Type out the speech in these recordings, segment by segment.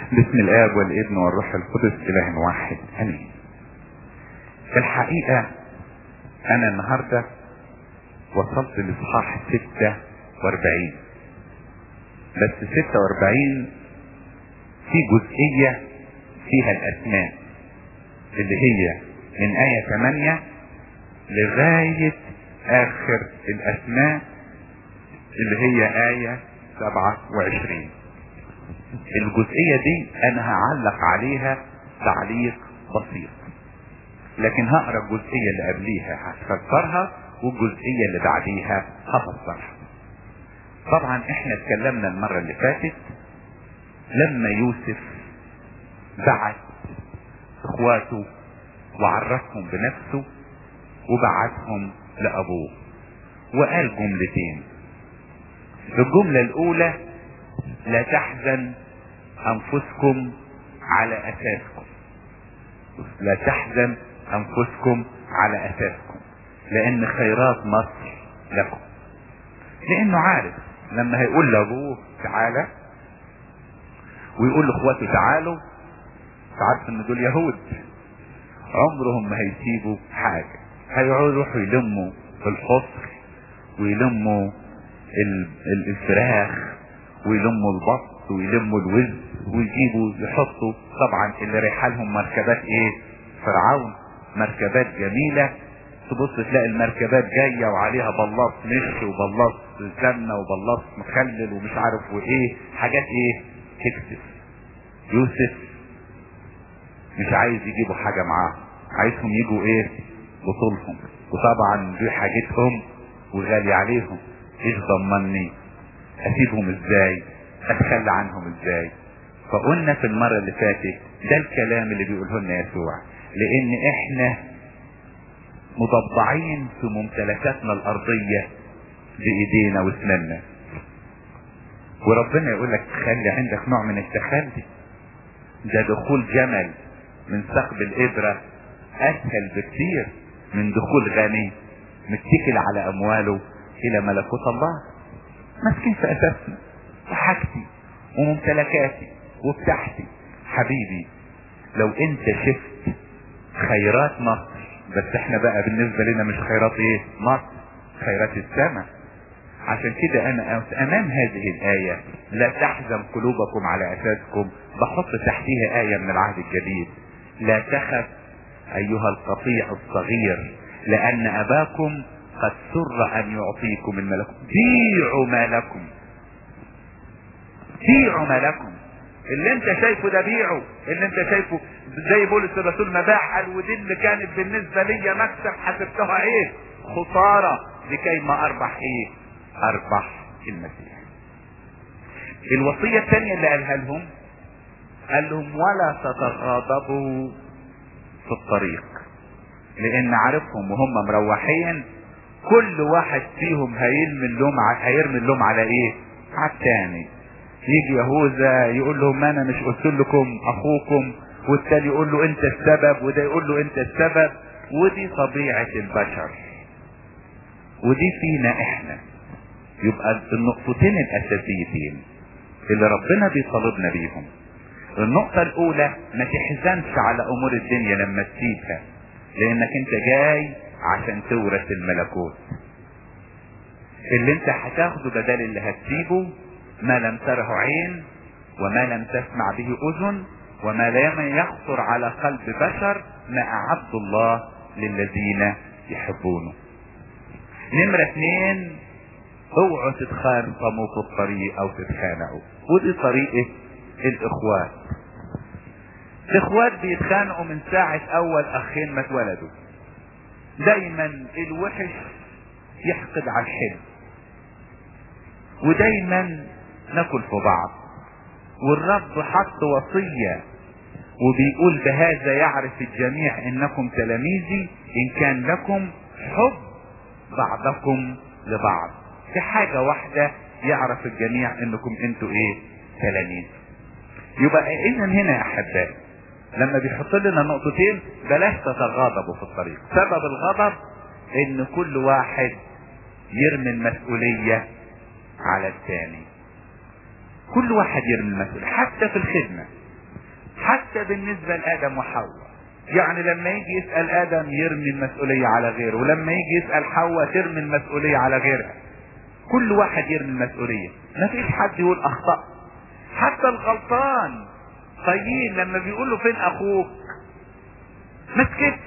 باسم الاب والابن والروح القدس اله واحد امين في الحقيقة انا النهاردة وصلت لاصحاح ستة واربعين بس ستة واربعين في جزئية فيها الاسماء اللي هي من آية 8 لغاية آخر الأسماء اللي هي آية 27 الجزئية دي أنا هعلق عليها تعليق بسيط لكن هقرا الجزئية اللي قبليها هفسرها والجزئية اللي بعديها هفسرها طبعا احنا اتكلمنا المرة اللي فاتت لما يوسف بعت اخواته وعرفهم بنفسه وبعتهم لابوه وقال جملتين الجملة الاولى لا تحزن انفسكم على اساسكم لا تحزن انفسكم على اساسكم لان خيرات مصر لكم لانه عارف لما هيقول لابوه تعالى ويقول لاخواته تعالوا عارف ان دول يهود عمرهم ما هيسيبوا حاجة هيقعدوا يروحوا يلموا الحصر ويلموا الفراخ ويلموا البط ويلموا الوز ويجيبوا يحطوا طبعا اللي رايحه لهم مركبات ايه فرعون مركبات جميلة تبص تلاقي المركبات جاية وعليها بلاط مش وبلاط سمنة وبلاط مخلل ومش عارف وايه حاجات ايه تكسف يوسف مش عايز يجيبوا حاجة معاهم عايزهم يجوا ايه بطولهم وطبعا دي حاجتهم وغالي عليهم ايش ضمني اسيبهم ازاي اتخلى عنهم ازاي فقلنا في المرة اللي فاتت ده الكلام اللي بيقوله لنا يسوع لان احنا مضبعين في ممتلكاتنا الارضية بايدينا واسناننا وربنا يقول لك خلي عندك نوع من التخلي ده دخول جمل من ثقب الإبرة أسهل بكثير من دخول غني متكل على أمواله إلى ملكوت الله ماسكين في أساسنا وحاجتي وممتلكاتي وبتاعتي حبيبي لو أنت شفت خيرات مصر بس احنا بقى بالنسبة لنا مش خيرات ايه مصر خيرات السماء عشان كده انا امام هذه الاية لا تحزن قلوبكم على اساسكم بحط تحتيها اية من العهد الجديد لا تخف ايها القطيع الصغير لان اباكم قد سر ان يعطيكم الملكوت بيعوا ما لكم بيعوا ما لكم اللي انت شايفه ده بيعه اللي انت شايفه زي بولس الرسول مباح قال ودي اللي كانت بالنسبه لي مكسب حسبتها ايه خساره لكي ما اربح ايه اربح المسيح الوصيه الثانيه اللي قالها لهم قال لهم ولا تتغاضبوا في الطريق لان عارفهم وهم مروحين كل واحد فيهم هيرمي اللوم هيرمي اللوم على ايه على الثاني يجي يهوذا يقول لهم انا مش قلت لكم اخوكم والتاني يقول له انت السبب وده يقول له انت السبب ودي طبيعة البشر ودي فينا احنا يبقى النقطتين الاساسيتين اللي ربنا بيطالبنا بيهم النقطة الاولى ما تحزنش على امور الدنيا لما تسيبها لانك انت جاي عشان تورث الملكوت اللي انت هتاخده بدل اللي هتسيبه ما لم تره عين وما لم تسمع به اذن وما لم يخطر على قلب بشر ما اعد الله للذين يحبونه نمرة اثنين اوعوا تتخانقوا في الطريق او تتخانقوا ودي طريقة الاخوات الاخوات بيتخانقوا من ساعة اول اخين ما اتولدوا دايما الوحش يحقد على الحلو ودايما ناكل في بعض والرب حط وصية وبيقول بهذا يعرف الجميع انكم تلاميذي ان كان لكم حب بعضكم لبعض في حاجة واحدة يعرف الجميع انكم انتوا ايه تلاميذ يبقى اذا هنا يا احبائي لما بيحط لنا نقطتين بلاش تتغاضبوا في الطريق سبب الغضب ان كل واحد يرمي المسؤولية على الثاني كل واحد يرمي المسؤولية حتى في الخدمة حتى بالنسبة لآدم وحواء يعني لما يجي يسأل آدم يرمي المسؤولية على غيره ولما يجي يسأل حواء ترمي المسؤولية على غيرها كل واحد يرمي المسؤولية ما فيش حد يقول أخطأ حتى الغلطان قايين لما بيقول له فين أخوك ما سكتش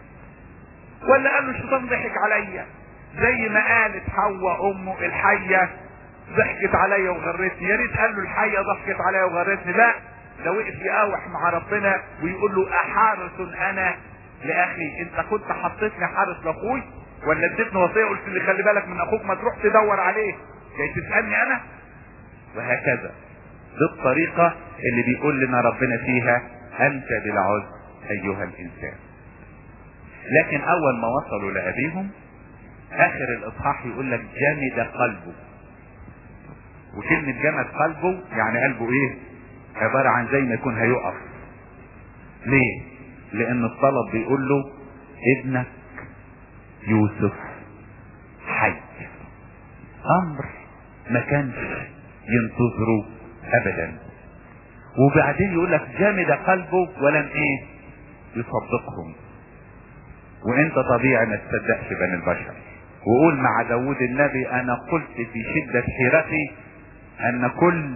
ولا قال له الشيطان ضحك عليا زي ما قالت حواء امه الحية ضحكت عليا وغرتني يا ريت قال له الحية ضحكت عليا وغرتني لا ده وقف يقاوح مع ربنا ويقول له احارس انا لاخي انت كنت حطيتني حارس لاخوي ولا اديتني وصيه قلت لي خلي بالك من اخوك ما تروح تدور عليه جاي تسالني انا وهكذا دي الطريقه اللي بيقول لنا ربنا فيها انت بالعذر ايها الانسان لكن اول ما وصلوا لابيهم اخر الاصحاح يقول لك جمد قلبه وكلمة جمد قلبه يعني قلبه ايه عبارة عن زي ما يكون هيقف ليه لان الطلب بيقول له ابنك يوسف حي امر ما كانش ينتظره ابدا وبعدين يقول لك جمد قلبه ولم ايه يصدقهم وانت طبيعي ما تصدقش بني البشر وقول مع داود النبي انا قلت في شدة حيرتي ان كل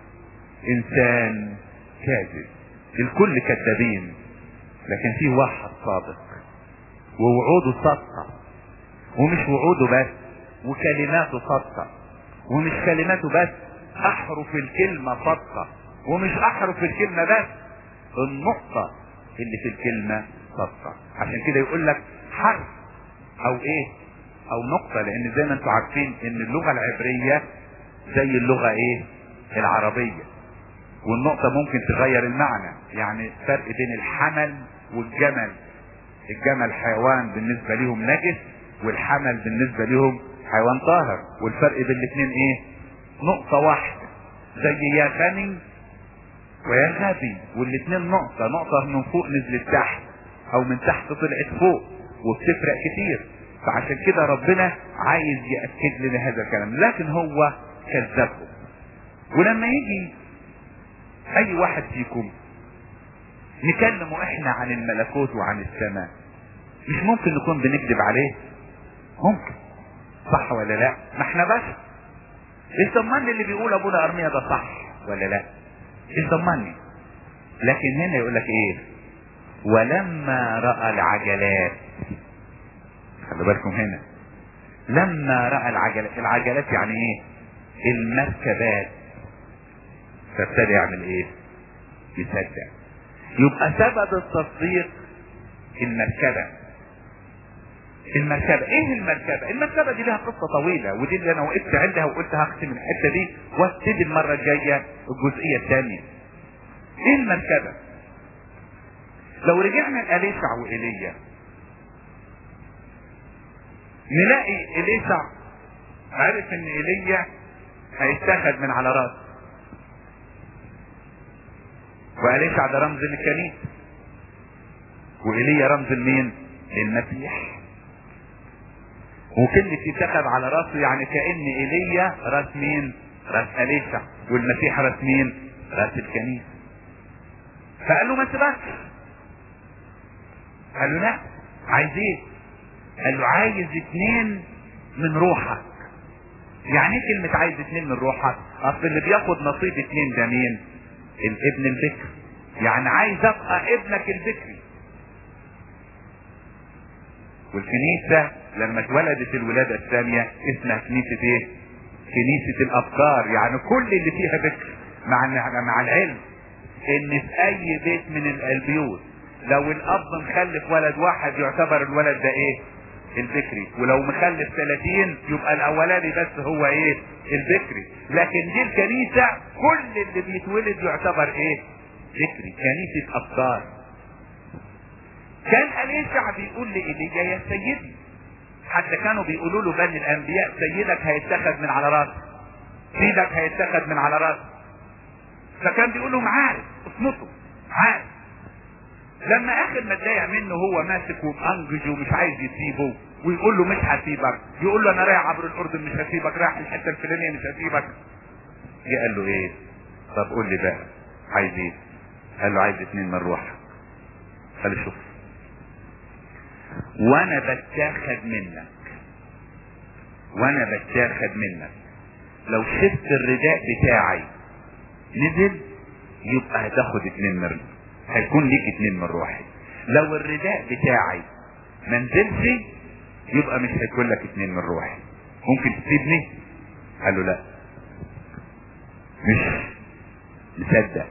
انسان كاذب الكل كذابين لكن في واحد صادق ووعوده صادقة ومش وعوده بس وكلماته صادقة ومش كلماته بس احرف الكلمة صادقة ومش احرف الكلمة بس النقطة اللي في الكلمة صادقة عشان كده يقول لك حرف او ايه او نقطة لان زي ما انتم عارفين ان اللغة العبرية زي اللغة ايه العربية والنقطة ممكن تغير المعنى يعني فرق بين الحمل والجمل الجمل حيوان بالنسبة لهم نجس والحمل بالنسبة لهم حيوان طاهر والفرق بين الاثنين ايه نقطة واحدة زي يا غني ويا غبي والاثنين نقطة نقطة من فوق نزلت تحت او من تحت طلعت فوق وبتفرق كتير فعشان كده ربنا عايز يأكد لنا هذا الكلام لكن هو كذبهم ولما يجي اي واحد فيكم نكلمه احنا عن الملكوت وعن السماء مش ممكن نكون بنكذب عليه ممكن صح ولا لا ما احنا بس ايش ضمني اللي بيقول ابونا ارميا ده صح ولا لا ايش ضمني لكن هنا يقول لك ايه ولما راى العجلات خلي بالكم هنا لما راى العجلات العجلات يعني ايه المركبات فابتدى يعمل ايه يصدق يبقى سبب التصديق المركبة المركبة ايه المركبة المركبة دي لها قصة طويلة ودي اللي انا وقفت عندها وقلت هختم الحتة دي وابتدي المرة الجاية الجزئية الثانية ايه المركبة لو رجعنا لأليسع وإيليا نلاقي إليسع عرف ان ايليا هيتاخد من على راسه وأليسع ده رمز للكنيسة وإيليا رمز لمين؟ للمسيح وكلمة يتخذ على راسه يعني كأن إيليا راس مين؟ راس أليسع والمسيح راس مين؟ راس الكنيسة فقال له ما تبقى قال له لا عايز ايه؟ قال له عايز اتنين من روحك يعني ايه كلمة عايز اتنين من روحك؟ اصل اللي بياخد نصيب اتنين ده مين؟ الابن البكر يعني عايز ابقى ابنك البكري والكنيسة لما اتولدت الولادة الثانية اسمها كنيسة ايه كنيسة الافكار يعني كل اللي فيها بكر مع مع العلم ان في اي بيت من البيوت لو الاب مخلف ولد واحد يعتبر الولد ده ايه البكري ولو مخلف 30 يبقى الاولاني بس هو ايه البكري لكن دي الكنيسة كل اللي بيتولد يعتبر ايه بكري كنيسة افكار كان اليشع بيقول لإيليا يا سيدي حتى كانوا بيقولوا له بني الانبياء سيدك هيتخذ من على راسك سيدك هيتخذ من على راسك فكان بيقول لهم عارف اصمتوا عارف لما اخر ما اتضايق منه هو ماسك ومأنجج ومش عايز يسيبه ويقول له مش هسيبك يقول له انا رايح عبر الاردن مش هسيبك رايح الحته الفلانيه مش هسيبك جه قال له ايه طب قول لي بقى عايز ايه قال له عايز اتنين من روحك قال له شوف وانا بتاخد منك وانا بتاخد منك لو شفت الرداء بتاعي نزل يبقى هتاخد اتنين من هيكون ليك اتنين من روحي لو الرداء بتاعي ما نزلش يبقى مش هيكون لك اتنين من روحي ممكن تسيبني قال له لا مش مصدق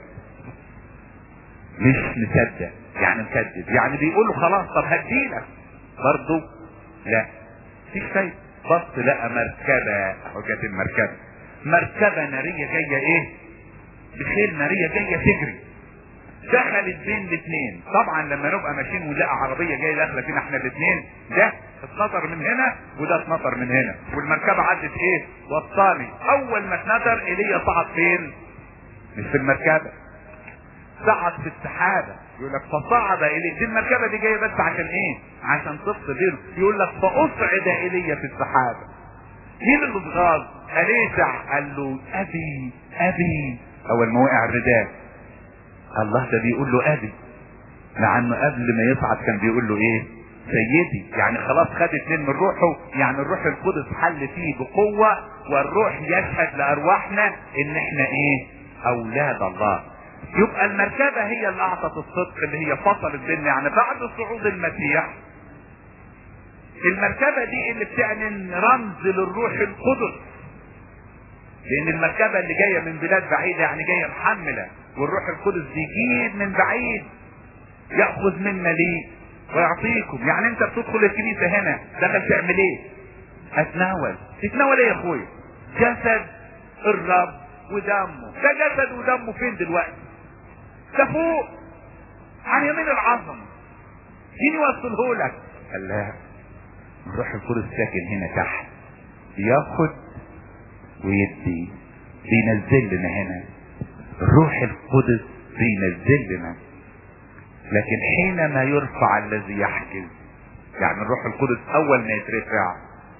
مش مصدق يعني مكذب يعني بيقول له خلاص طب هديلك برضه لا مفيش فايده بص لقى مركبه وجت المركبه مركبه ناريه جايه ايه بخيل ناريه جايه تجري دخلت بين الاثنين طبعا لما نبقى ماشيين ونلاقي عربيه جايه داخله فينا احنا الاثنين ده اتنطر من هنا وده اتنطر من هنا والمركبه عدت ايه وصاني اول ما اتنطر ايليا صعد فين مش في المركبه صعد في السحابه يقول لك فصعد اليه دي المركبه دي جايه بس عشان ايه عشان تفصل بينه يقول لك فاصعد الي في السحابه مين اللي اتغاظ اليسع قال له ابي ابي اول ما وقع الرداء الله ده بيقول له ابي مع انه قبل ما يصعد كان بيقول له ايه سيدي يعني خلاص خد اتنين من روحه يعني الروح القدس حل فيه بقوة والروح يشهد لارواحنا ان احنا ايه اولاد الله يبقى المركبة هي اللي اعطت الصدق اللي هي فصلت بيننا يعني بعد صعود المسيح المركبة دي اللي بتعلن رمز للروح القدس لان المركبة اللي جاية من بلاد بعيدة يعني جاية محملة والروح القدس بيجيب من بعيد يأخذ منا ليه ويعطيكم يعني انت بتدخل الكنيسة هنا دخل تعمل ايه اتناول تتناول ايه يا اخويا جسد الرب ودمه ده جسد ودمه فين دلوقتي ده فوق عن يمين العظمة مين يوصله لك قال لا الروح القدس ساكن هنا تحت بياخد ويدي بينزل لنا هنا الروح القدس بينزل لنا لكن حينما يرفع الذي يحجز يعني الروح القدس اول ما يترفع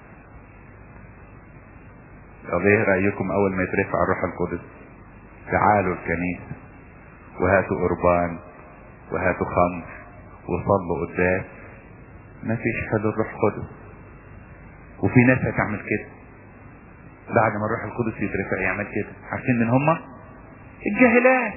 طب ايه رايكم اول ما يترفع الروح القدس تعالوا الكنيسه وهاتوا قربان وهاتوا خمر وصلوا قدام ما فيش حل الروح القدس وفي ناس هتعمل كده بعد ما الروح القدس يترفع يعمل كده عارفين من هما الجاهلات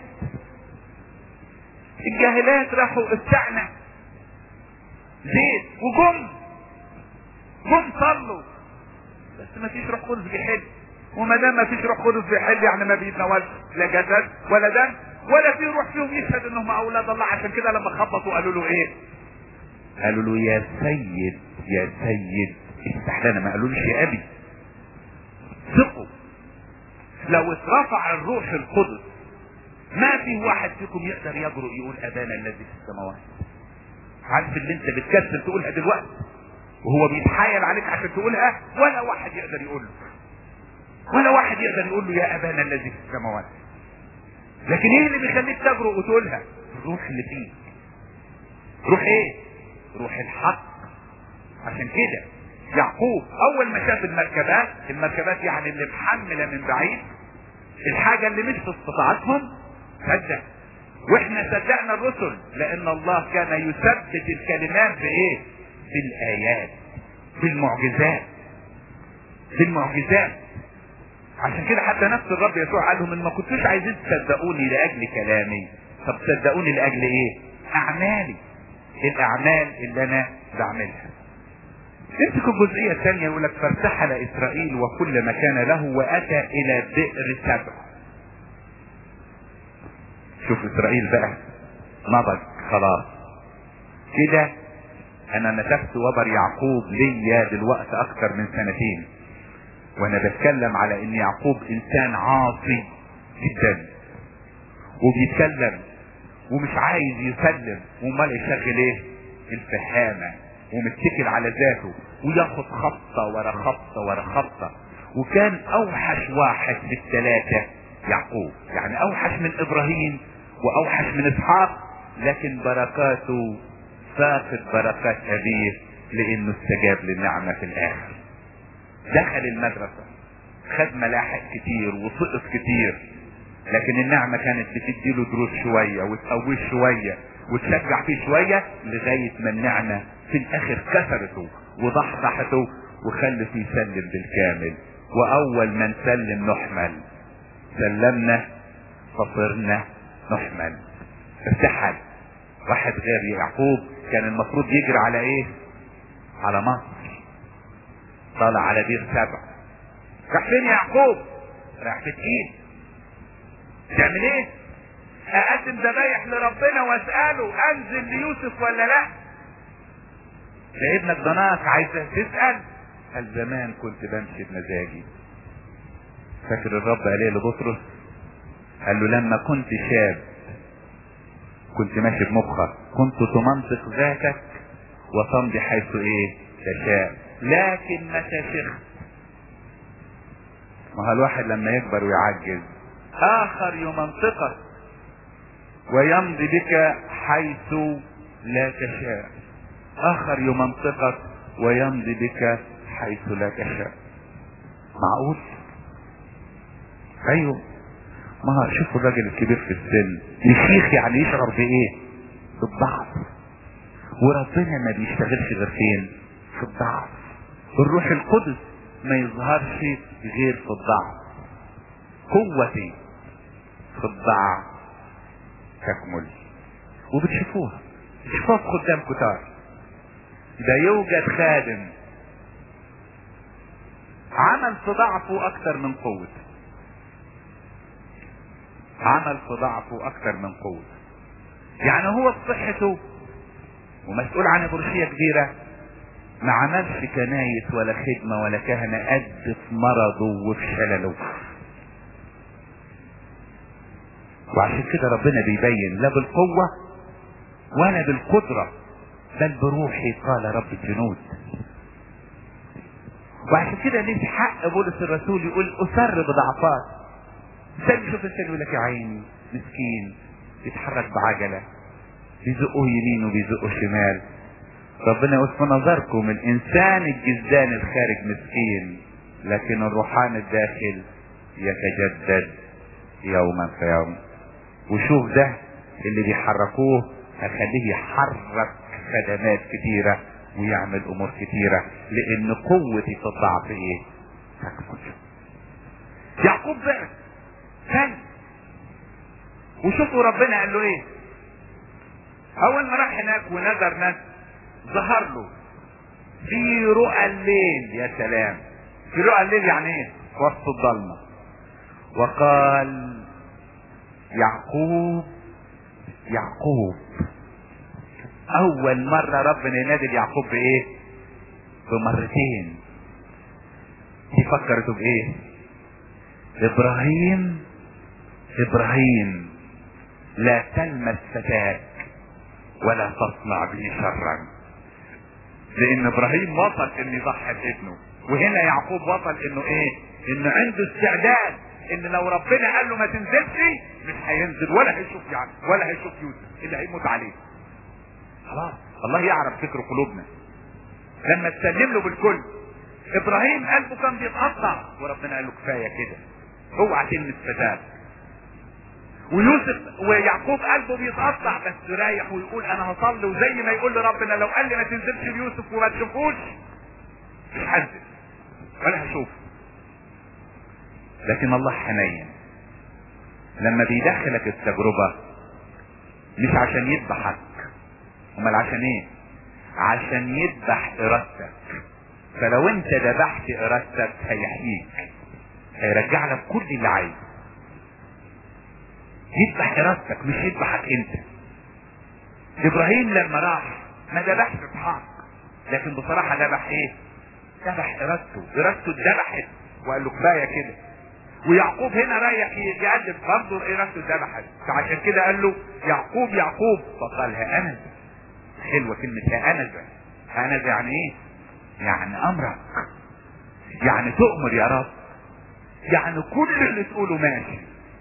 الجاهلات راحوا استعنى زيت وجم جم صلوا بس ما فيش روح قدس بيحل وما دام ما فيش روح قدس بيحل يعني ما بيتناولش لا جسد ولا دم ولا في روح فيهم يشهد انهم اولاد الله عشان كده لما خبطوا قالوا له ايه قالوا له يا سيد يا سيد افتح لنا ما قالولوش يا ابي ثقوا لو اترفع الروح القدس ما في واحد فيكم يقدر يجرؤ يقول ابانا الذي في السماوات عارف اللي انت بتكسل تقولها دلوقتي وهو بيتحايل عليك عشان تقولها ولا واحد يقدر يقول له ولا واحد يقدر يقول له يا ابانا الذي في السماوات لكن ايه اللي بيخليك تجرؤ وتقولها الروح اللي فيك روح ايه روح الحق عشان كده يعقوب اول ما شاف المركبات المركبات يعني اللي محمله من بعيد الحاجه اللي مش في استطاعتهم صدق واحنا صدقنا الرسل لان الله كان يثبت الكلمات بايه بالايات بالمعجزات بالمعجزات عشان كده حتى نفس الرب يسوع قال لهم ان ما كنتوش عايزين تصدقوني لاجل كلامي طب صدقوني لاجل ايه اعمالي الاعمال اللي انا بعملها امسك الجزئية الثانية يقول لك فارتحل اسرائيل وكل ما كان له واتى الى بئر سبع شوف اسرائيل بقى نضج خلاص كده انا نسفت وبر يعقوب ليا دلوقتي اكتر من سنتين وانا بتكلم على ان يعقوب انسان عاصي جدا وبيتكلم ومش عايز يسلم وامال يشغل ايه الفهامة ومتكل على ذاته وياخد خبطة ورا خبطة ورا خبطة وكان اوحش واحد في الثلاثة يعقوب يعني اوحش من ابراهيم واوحش من اسحاق لكن بركاته فاقد بركات ابيه لانه استجاب للنعمة في الاخر دخل المدرسة خد ملاحق كتير وسقط كتير لكن النعمة كانت بتديله دروس شوية وتقويه شوية وتشجع فيه شوية لغاية ما النعمة في الاخر كسرته وضحضحته وخلته يسلم بالكامل واول ما نسلم نحمل سلمنا فصرنا نحمل ارتحل واحد غير يعقوب كان المفروض يجري على ايه على مصر طالع على بير سبع راح فين يا يعقوب راح في تقيل تعمل ايه اقدم ذبايح لربنا واساله انزل ليوسف ولا لا ده ابنك ضناك عايز تسال قال زمان كنت بمشي بمزاجي فاكر الرب قال ايه لبطرس قال له لما كنت شاب كنت ماشي بمخك كنت تمنطق ذاتك وتمضي حيث ايه تشاء لكن متى شخت ما هو الواحد لما يكبر ويعجز اخر يمنطقك ويمضي بك حيث لا تشاء اخر يمنطقك ويمضي بك حيث لا تشاء معقول ايوه ما شوفوا الراجل الكبير في السن الشيخ يعني يشعر بايه بالضعف وربنا ما بيشتغلش غير فين في الضعف الروح القدس ما يظهرش غير في الضعف قوتي في الضعف تكمل وبتشوفوها بتشوفوها في خدام كتار ده يوجد خادم عمل في ضعفه اكتر من قوته عمل في ضعفه اكتر من قوته يعني هو في صحته ومسؤول عن برشية كبيرة ما عملش كنايس ولا خدمة ولا كهنة قد في مرضه وفي شلله وعشان كده ربنا بيبين لا بالقوة ولا بالقدرة بل بروحي قال رب الجنود وعشان كده ليه حق بولس الرسول يقول اسر بضعفات انسان يشوف انسان يقول لك يا عيني مسكين يتحرك بعجلة بيزقوه يمين وبيزقوه شمال ربنا يقول في نظركم الانسان الجزدان الخارج مسكين لكن الروحان الداخل يتجدد يوما فيوم وشوف ده اللي بيحركوه هخليه يحرك خدمات كتيرة ويعمل امور كتيرة لان قوتي في الضعف ايه تكمل يعقوب بقى كان وشوفوا ربنا قال له ايه اول ما راح هناك ونذر ناس ظهر له في رؤى الليل يا سلام في رؤى الليل يعني ايه وسط الضلمه وقال يعقوب يعقوب اول مرة ربنا ينادي يعقوب بايه بمرتين دي فكرته بايه ابراهيم ابراهيم لا تلمس فتاك ولا تصنع به شرا لان ابراهيم وصل ان يضحي بابنه وهنا يعقوب وصل انه ايه انه عنده استعداد ان لو ربنا قال له ما تنزلش مش هينزل ولا هيشوف يعني ولا هيشوف يوسف اللي هيموت عليه خلاص الله يعرف فكر قلوبنا لما تسلم له بالكل ابراهيم قلبه كان بيتقطع وربنا قال له كفايه كده اوعى تلمس فتاه ويوسف ويعقوب قلبه بيتقطع بس رايح ويقول انا هصلي وزي ما يقول لربنا لو قال لي ما تنزلش ليوسف وما تشوفوش مش هنزل ولا هشوف لكن الله حنين لما بيدخلك التجربة مش عشان يذبحك امال عشان ايه عشان يذبح ارادتك فلو انت ذبحت ارادتك هيحييك هيرجع لك كل اللي عايزه يذبح ارادتك مش يذبحك انت ابراهيم لما راح ما ذبحش اسحاق لكن بصراحه ذبح ايه ذبح ارادته ارادته اتذبحت وقال له كفايه كده ويعقوب هنا رايح يقدم برضه ارادته اتذبحت فعشان كده قال له يعقوب يعقوب فقال ها انا حلوه كلمه ها انا ها انا يعني ايه يعني امرك يعني تؤمر يا رب يعني كل اللي تقوله ماشي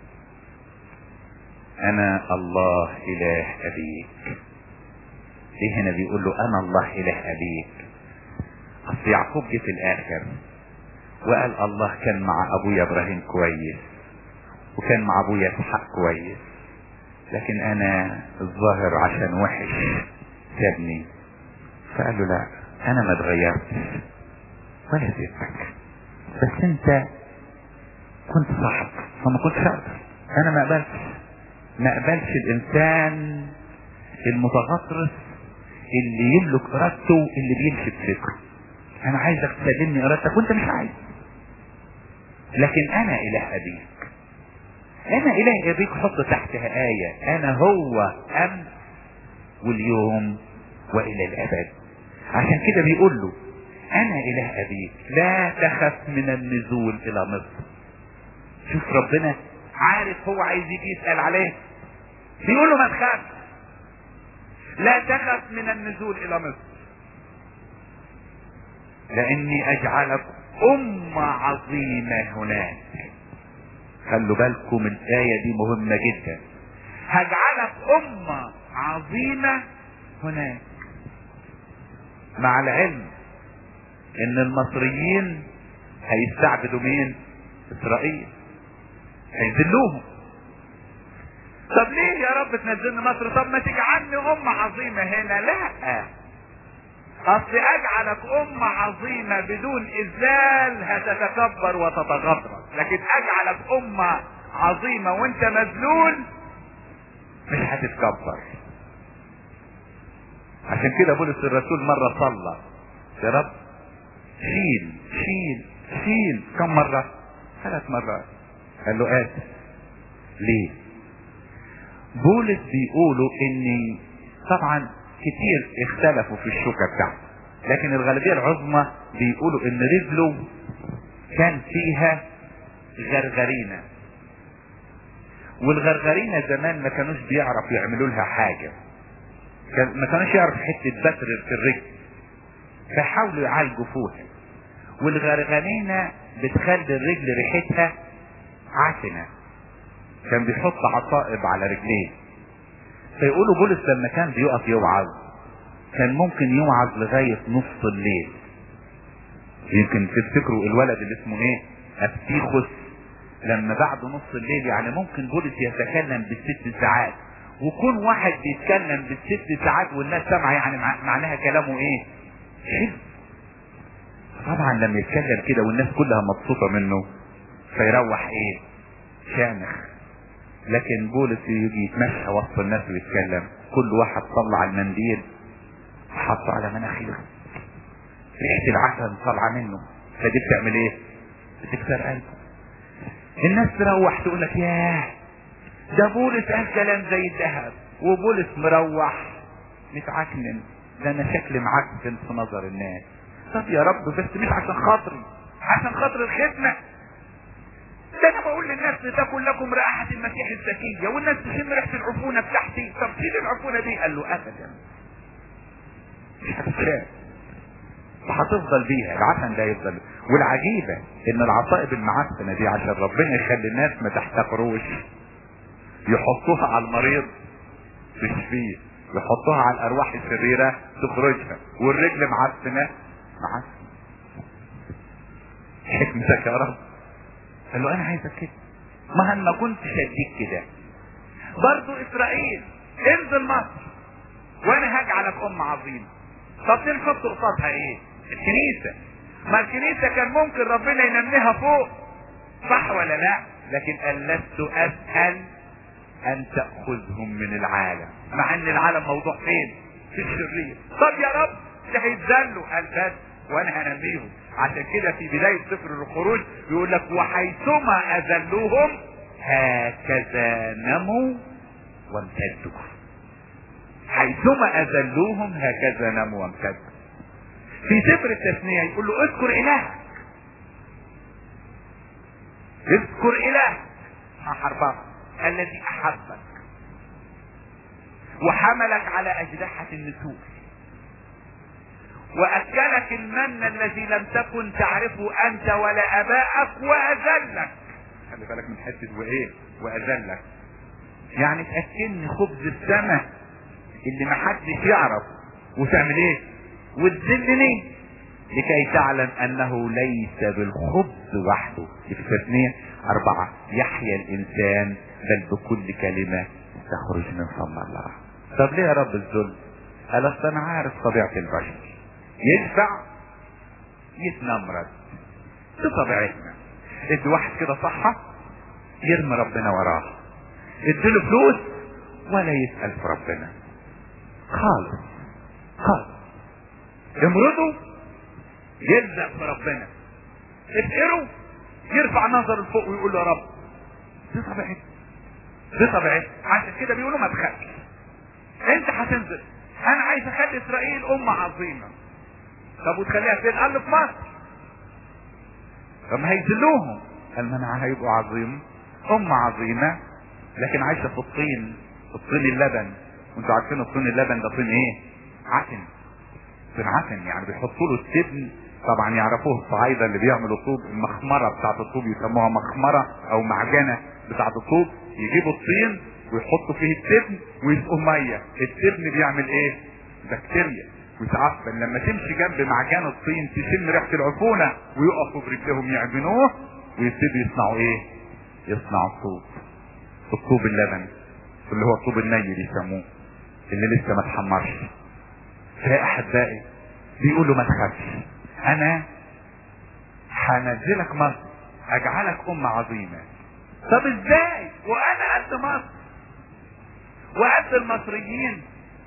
انا الله اله ابيك ليه هنا بيقول له انا الله اله ابيك اصل يعقوب جه في الاخر وقال الله كان مع ابويا ابراهيم كويس وكان مع ابويا اسحاق كويس لكن انا الظاهر عشان وحش سابني فقال له لا انا ما اتغيرتش ولا سبتك بس انت كنت صعب فما كنتش اقدر انا ما قبلتش ما قبلش الانسان المتغطرس اللي يملك ارادته اللي بيمشي بفكره انا عايزك تسلمني ارادتك وانت مش عايز لكن انا اله ابيك انا اله ابيك حط تحتها ايه انا هو امس واليوم والى الابد عشان كده بيقول له انا اله ابيك لا تخف من النزول الى مصر شوف ربنا عارف هو عايز يجي يسال عليه بيقول له ما تخافش لا تخف من النزول الى مصر لاني اجعلك امة عظيمة هناك خلوا بالكم الآية دي مهمة جدا هجعلك أمة عظيمة هناك مع العلم ان المصريين هيستعبدوا مين اسرائيل هيذلوهم طب ليه يا رب تنزلني مصر طب ما تجعلني امة عظيمة هنا لا اصل اجعلك امة عظيمة بدون اذلال هتتكبر وتتغطرس لكن اجعلك امة عظيمة وانت مذلول مش هتتكبر عشان كده بولس الرسول مرة صلى يا رب شيل شيل شيل كم مرة ثلاث مرات قال له آسف ليه بولس بيقولوا ان طبعا كتير اختلفوا في الشوكة بتاعته لكن الغالبية العظمى بيقولوا ان رجله كان فيها غرغرينة والغرغرينة زمان ما كانوش بيعرف يعملوا لها حاجة كان ما كانوش يعرف حتة بتر في الرجل فحاولوا يعالجوا فيها والغرغرينة بتخلي الرجل ريحتها عفنة كان بيحط عصائب على رجليه فيقولوا بولس لما كان بيقف يوعظ كان ممكن يوعظ لغاية نص الليل يمكن تفتكروا الولد اللي اسمه ايه افتيخوس لما بعد نص الليل يعني ممكن بولس يتكلم بالست ساعات وكون واحد بيتكلم بالست ساعات والناس سامعه يعني معناها كلامه ايه حلو طبعا لما يتكلم كده والناس كلها مبسوطة منه فيروح ايه شامخ لكن بولس يجي يتمشى وسط الناس ويتكلم كل واحد طلع المنديل حطه على مناخيره ريحة العسل طالعة منه فدي بتعمل ايه بتكسر قلبه الناس تروح تقول لك ياه ده بولس قال كلام زي الذهب وبولس مروح متعكنن ده انا شكلي معكن في نظر الناس طب يا رب بس مش عشان خاطري عشان خاطر الخدمة ده انا بقول للناس لتكن لكم رائحة المسيح الزكية والناس تشم ريحة العفونة بتاعتي طب شيل العفونة دي قال له ابدا مش هتتشال وهتفضل بيها العسل ده يفضل والعجيبة ان العصائب المعفنة دي عشان ربنا يخلي الناس ما تحتقروش يحطوها على المريض تشفيه يحطوها على الارواح الشريرة تخرجها والرجل معفنة معفنة حكمتك يا رب قال له انا عايزك كده ما انا ما كنتش اديك كده برضو اسرائيل انزل مصر وانا هجعلك ام عظيمه طب دي نحط قصادها ايه الكنيسه ما الكنيسه كان ممكن ربنا ينميها فوق صح ولا لا لكن قال لست اسال ان تاخذهم من العالم مع ان العالم موضوع فين في الشرير طب يا رب ده هيتذلوا قال بس وانا هنميهم عشان كده في بداية سفر الخروج يقول لك وحيثما اذلوهم هكذا نموا وامتدوا حيثما اذلوهم هكذا نموا وامتدوا في سفر التثنية يقول له اذكر الهك اذكر الهك حربك الذي احبك وحملك على اجنحة النسور واكلك المن الذي لم تكن تعرفه انت ولا اباءك واذلك خلي بالك من حته وايه واذلك يعني تاكلني خبز السماء اللي ما حدش يعرف وتعمل ايه وتذلني لكي تعلم انه ليس بالخبز وحده في اثنين اربعة يحيا الانسان بل بكل كلمة تخرج من فم الله طب ليه يا رب الذل قال اصل انا عارف طبيعة البشر يدفع يتنمرد دي طبيعتنا ادي واحد كده صحة يرمي ربنا وراه اديله فلوس ولا يسأل في ربنا خالص خالص امرضه يلزق في ربنا اتقره يرفع نظر لفوق ويقول له يا رب دي طبيعتي دي طبيعتي عشان كده بيقولوا ما تخافش انت هتنزل انا عايز اخلي اسرائيل امه عظيمه طب وتخليها فين قال له في مصر طب ما هيذلوهم قال ما انا هيبقوا عظيم امه عظيمه لكن عايشه في الطين الطين اللبن وانتوا عارفين الطين اللبن ده طين ايه عفن طين عفن يعني بيحطوا له التبن طبعا يعرفوه الصعايدة اللي بيعملوا طوب المخمرة بتاعت الطوب يسموها مخمرة او معجنة بتاعت الطوب يجيبوا الطين ويحطوا فيه التبن ويسقوا مية التبن بيعمل ايه بكتيريا ويتعفن لما تمشي جنب معجن الطين تشم ريحة العفونة ويقفوا برجلهم يعجنوه ويبتدوا يصنعوا ايه يصنعوا الطوب الطوب اللبن اللي هو الطوب الني بيسموه اللي لسه ما اتحمرش فيا احبائي بيقولوا ما تخافش انا هنزلك مصر اجعلك ام عظيمة طب ازاي وانا قد مصر وقد المصريين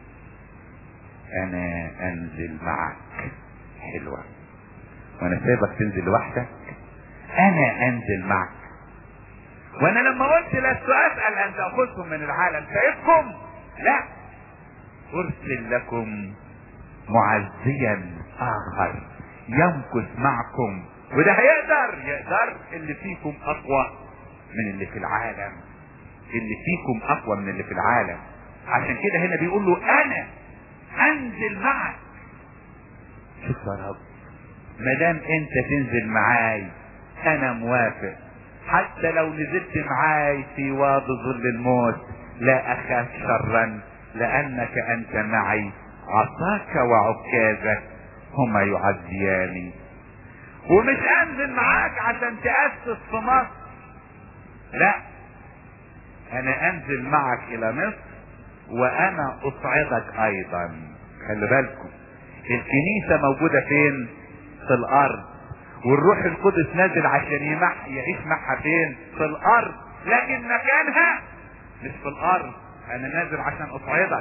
انا انزل معك حلوة وانا سايبك تنزل لوحدك انا انزل معك وانا لما قلت لست اسأل ان تأخذكم من العالم سايبكم لا ارسل لكم معزيا اخر يمكث معكم وده هيقدر يقدر اللي فيكم اقوى من اللي في العالم اللي فيكم اقوى من اللي في العالم عشان كده هنا بيقول له انا انزل معك شوف يا رب ما دام انت تنزل معاي انا موافق حتى لو نزلت معاي في وادي ظل الموت لا اخاف شرا لانك انت معي عصاك وعكازك هما يعزياني ومش انزل معاك عشان تأسس في مصر لا انا انزل معك الى مصر وانا اصعدك ايضا خلي بالكم الكنيسة موجودة فين في الارض والروح القدس نازل عشان يمح يعيش معها فين في الارض لكن مكانها مش في الارض انا نازل عشان اصعدك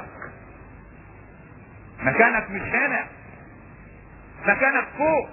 مكانك مش هنا مكانك فوق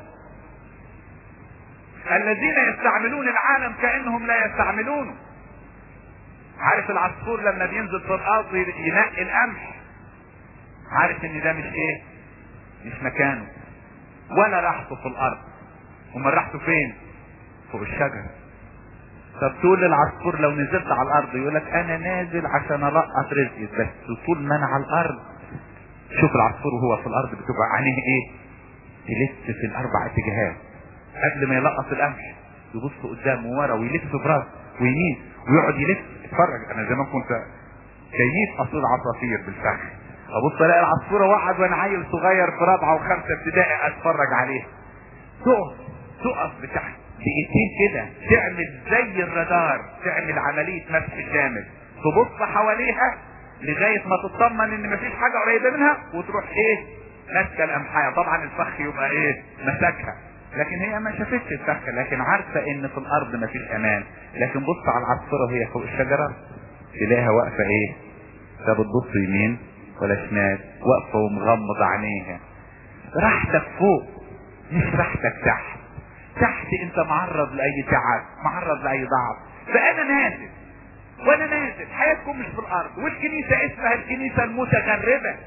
الذين يستعملون العالم كانهم لا يستعملونه عارف العصفور لما بينزل في الارض ينقي القمح عارف ان ده مش ايه مش مكانه ولا راحته في الارض امال راحته فين فوق الشجر طب تقول للعصفور لو نزلت على الارض يقولك انا نازل عشان القط رزقي بس طول ما انا على الارض شوف العصفور وهو في الارض بتبقى عينيه ايه يلف في الاربع اتجاهات قبل ما يلقط القمح يبص قدامه ورا ويلف براسه ويمين ويقعد يلف اتفرج انا زمان كنت كيف اصيد عصافير بالفخ ابص الاقي العصفوره وقعد وانا عيل صغير في رابعه وخمسه ابتدائي اتفرج عليها تقف تقف بتاع دقيقتين كده تعمل زي الرادار تعمل عمليه مسح شامل تبص حواليها لغايه ما تطمن ان مفيش حاجه قريبه منها وتروح ايه ماسكه القمحايه طبعا الفخ يبقى ايه مسكها لكن هي ما شافتش الفخ لكن عارفه ان في الارض مفيش امان لكن بص على العصفوره وهي فوق الشجره تلاقيها واقفه ايه لا بتبص يمين ولا شمال واقفه ومغمضه عينيها راحتك فوق مش راحتك تحت تحت انت معرض لاي تعب معرض لاي ضعف فانا نازل وانا نازل حياتكم مش في الارض والكنيسه اسمها الكنيسه المتغربه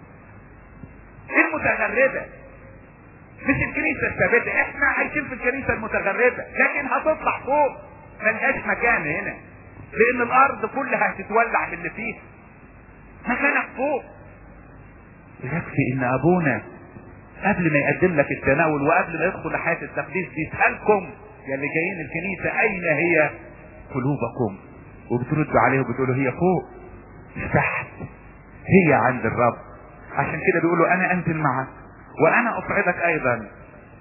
المتغربه مش الكنيسه الثابته احنا عايشين في الكنيسه المتغربه لكن هتطلع فوق ملهاش مكان هنا لان الارض كلها هتتولع باللي فيها مكانك فوق يكفي ان ابونا قبل ما يقدم لك التناول وقبل ما يدخل لحياه التقديس بيسالكم يا اللي جايين الكنيسه اين هي قلوبكم وبتردوا عليه وبتقولوا هي فوق مش تحت هي عند الرب عشان كده بيقولوا انا انزل معك وانا اصعدك ايضا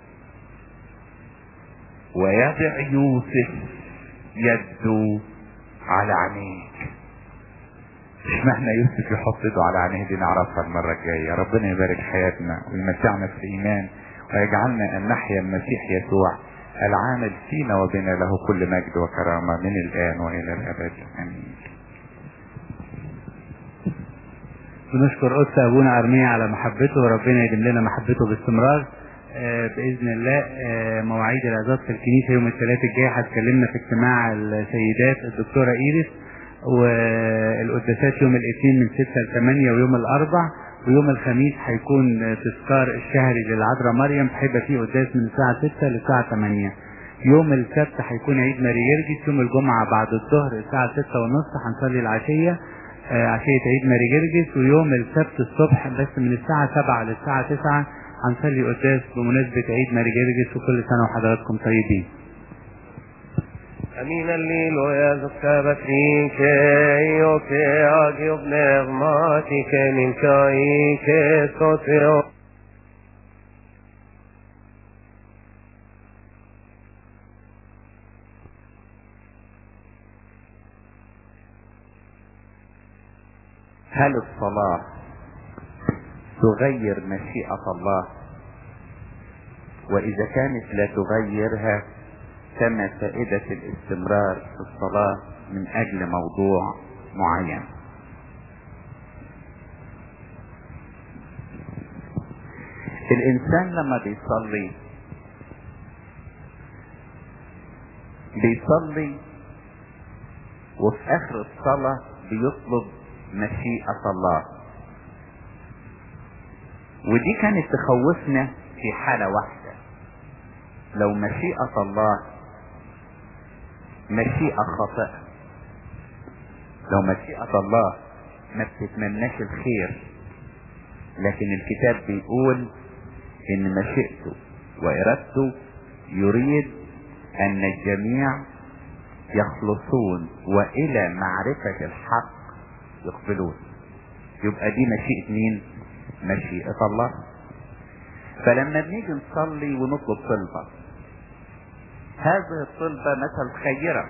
ويضع يوسف يده على عينيك اشمعنى يوسف يحط ايده على عينيه دي نعرفها المرة الجاية ربنا يبارك حياتنا ويمتعنا في الايمان ويجعلنا ان نحيا المسيح يسوع العامل فينا وبنا له كل مجد وكرامة من الان والى الابد امين بنشكر قدس ابونا ارميا على محبته وربنا يديم لنا محبته باستمرار آه، باذن الله آه، مواعيد العظات في الكنيسه يوم الثلاث الجاي هتكلمنا في اجتماع السيدات الدكتوره ايريس والقداسات يوم الاثنين من 6 ل 8 ويوم الاربع ويوم الخميس هيكون تذكار الشهري للعذراء مريم هيبقى فيه قداس من الساعه 6 للساعه 8 يوم السبت هيكون عيد ماري جرجس يوم الجمعه بعد الظهر الساعه 6 ونص هنصلي العشيه آه، عشية عيد ماري جرجس ويوم السبت الصبح بس من الساعة 7 للساعة 9 هنصلي قداس بمناسبة عيد ماري جرجس وكل سنة وحضراتكم طيبين. Amin alleluia, zuskabatrike, ioke, agiob nermatike, minkaike, soteo. هل الصلاة تغير مشيئة الله وإذا كانت لا تغيرها فما فائدة الاستمرار في الصلاة من أجل موضوع معين الإنسان لما بيصلي بيصلي وفي آخر الصلاة بيطلب مشيئة الله ودي كانت تخوفنا في حالة واحدة لو مشيئة الله مشيئة خاطئة لو مشيئة الله ما بتتمناش الخير لكن الكتاب بيقول ان مشيئته وارادته يريد ان الجميع يخلصون والى معرفة الحق يقبلون يبقى دي مشيئة مين مشيئة الله فلما بنيجي نصلي ونطلب طلبة هذه الطلبة مثل خيرة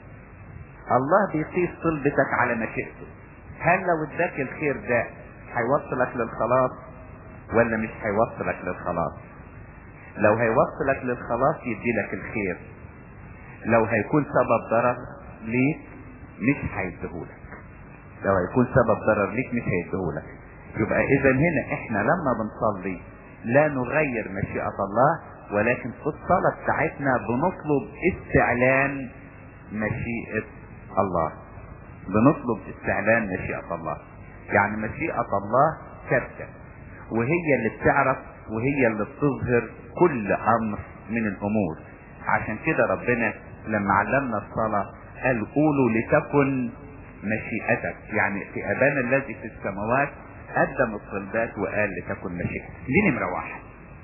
الله بيقيس طلبتك على مشيئته هل لو اداك الخير ده هيوصلك للخلاص ولا مش هيوصلك للخلاص لو هيوصلك للخلاص يديلك الخير لو هيكون سبب ضرر ليك مش هيديهولك لو هيكون سبب ضرر ليك مش هيديهولك يبقى اذا هنا احنا لما بنصلي لا نغير مشيئة الله ولكن في الصلاة بتاعتنا بنطلب استعلان مشيئة الله بنطلب استعلان مشيئة الله يعني مشيئة الله ثابتة وهي اللي بتعرف وهي اللي بتظهر كل امر من الامور عشان كده ربنا لما علمنا الصلاة قال قولوا لتكن مشيئتك يعني في ابانا الذي في السماوات قدم الطلبات وقال لتكن مشيئتك دي نمرة واحد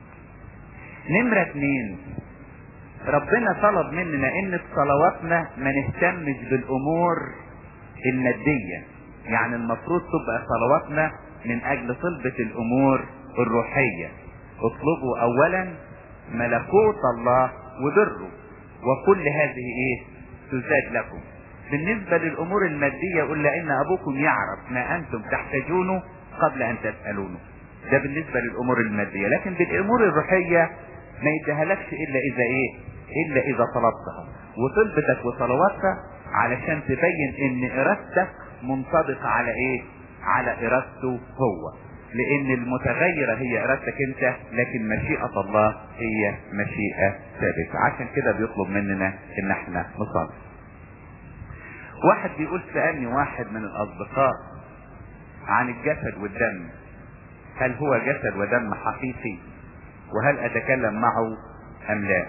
نمرة اتنين ربنا طلب مننا ان في صلواتنا ما نهتمش بالامور المادية يعني المفروض تبقى صلواتنا من اجل طلبة الامور الروحية اطلبوا اولا ملكوت الله وبره وكل هذه ايه تزاد لكم بالنسبة للامور المادية يقول لان ابوكم يعرف ما انتم تحتاجونه قبل ان تسألونه ده بالنسبة للامور المادية لكن بالامور الروحية ما يديهالكش الا اذا ايه الا اذا طلبتها وطلبتك وصلواتك علشان تبين ان ارادتك منطبقة على ايه على ارادته هو لان المتغيرة هي ارادتك انت لكن مشيئة الله هي مشيئة ثابتة عشان كده بيطلب مننا ان احنا نصلي واحد بيقول سألني واحد من الاصدقاء عن الجسد والدم هل هو جسد ودم حقيقي وهل اتكلم معه ام لا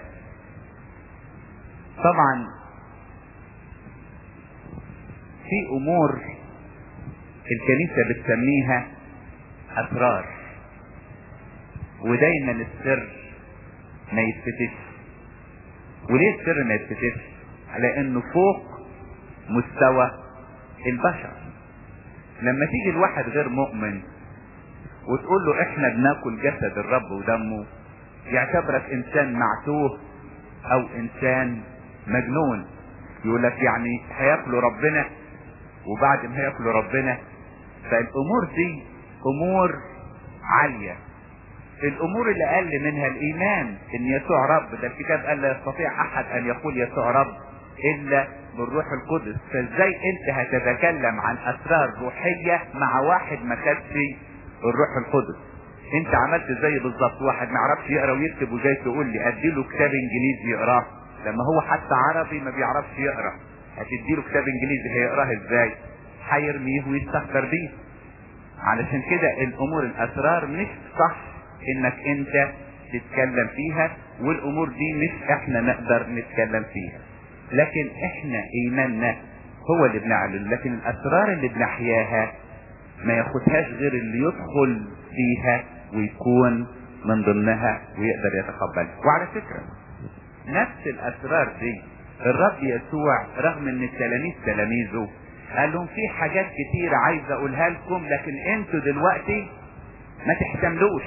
طبعا في امور الكنيسة بتسميها اسرار ودايما السر ما يتفتش وليه السر ما يتفتش لانه فوق مستوى البشر لما تيجي الواحد غير مؤمن وتقول له احنا بناكل جسد الرب ودمه يعتبرك انسان معتوه او انسان مجنون يقول لك يعني هياكلوا ربنا وبعد ما هياكلوا ربنا فالامور دي امور عالية الامور اللي اقل منها الايمان ان يسوع رب ده الكتاب قال لا يستطيع احد ان يقول يسوع رب الا بالروح القدس فازاي انت هتتكلم عن اسرار روحية مع واحد ما خدش الروح القدس انت عملت زي بالظبط واحد ما يعرفش يقرا ويكتب وجاي تقول لي اديله كتاب انجليزي يقراه لما هو حتى عربي ما بيعرفش يقرا هتديله كتاب انجليزي هيقراه ازاي هيرميه ويستخبر بيه علشان كده الامور الاسرار مش صح انك انت تتكلم فيها والامور دي مش احنا نقدر نتكلم فيها لكن احنا ايماننا هو اللي بنعلن لكن الاسرار اللي بنحياها ما ياخدهاش غير اللي يدخل فيها ويكون من ضمنها ويقدر يتقبلها وعلى فكرة نفس الاسرار دي الرب يسوع رغم ان التلاميذ تلاميذه قال لهم في حاجات كتير عايز اقولها لكم لكن انتوا دلوقتي ما تحتملوش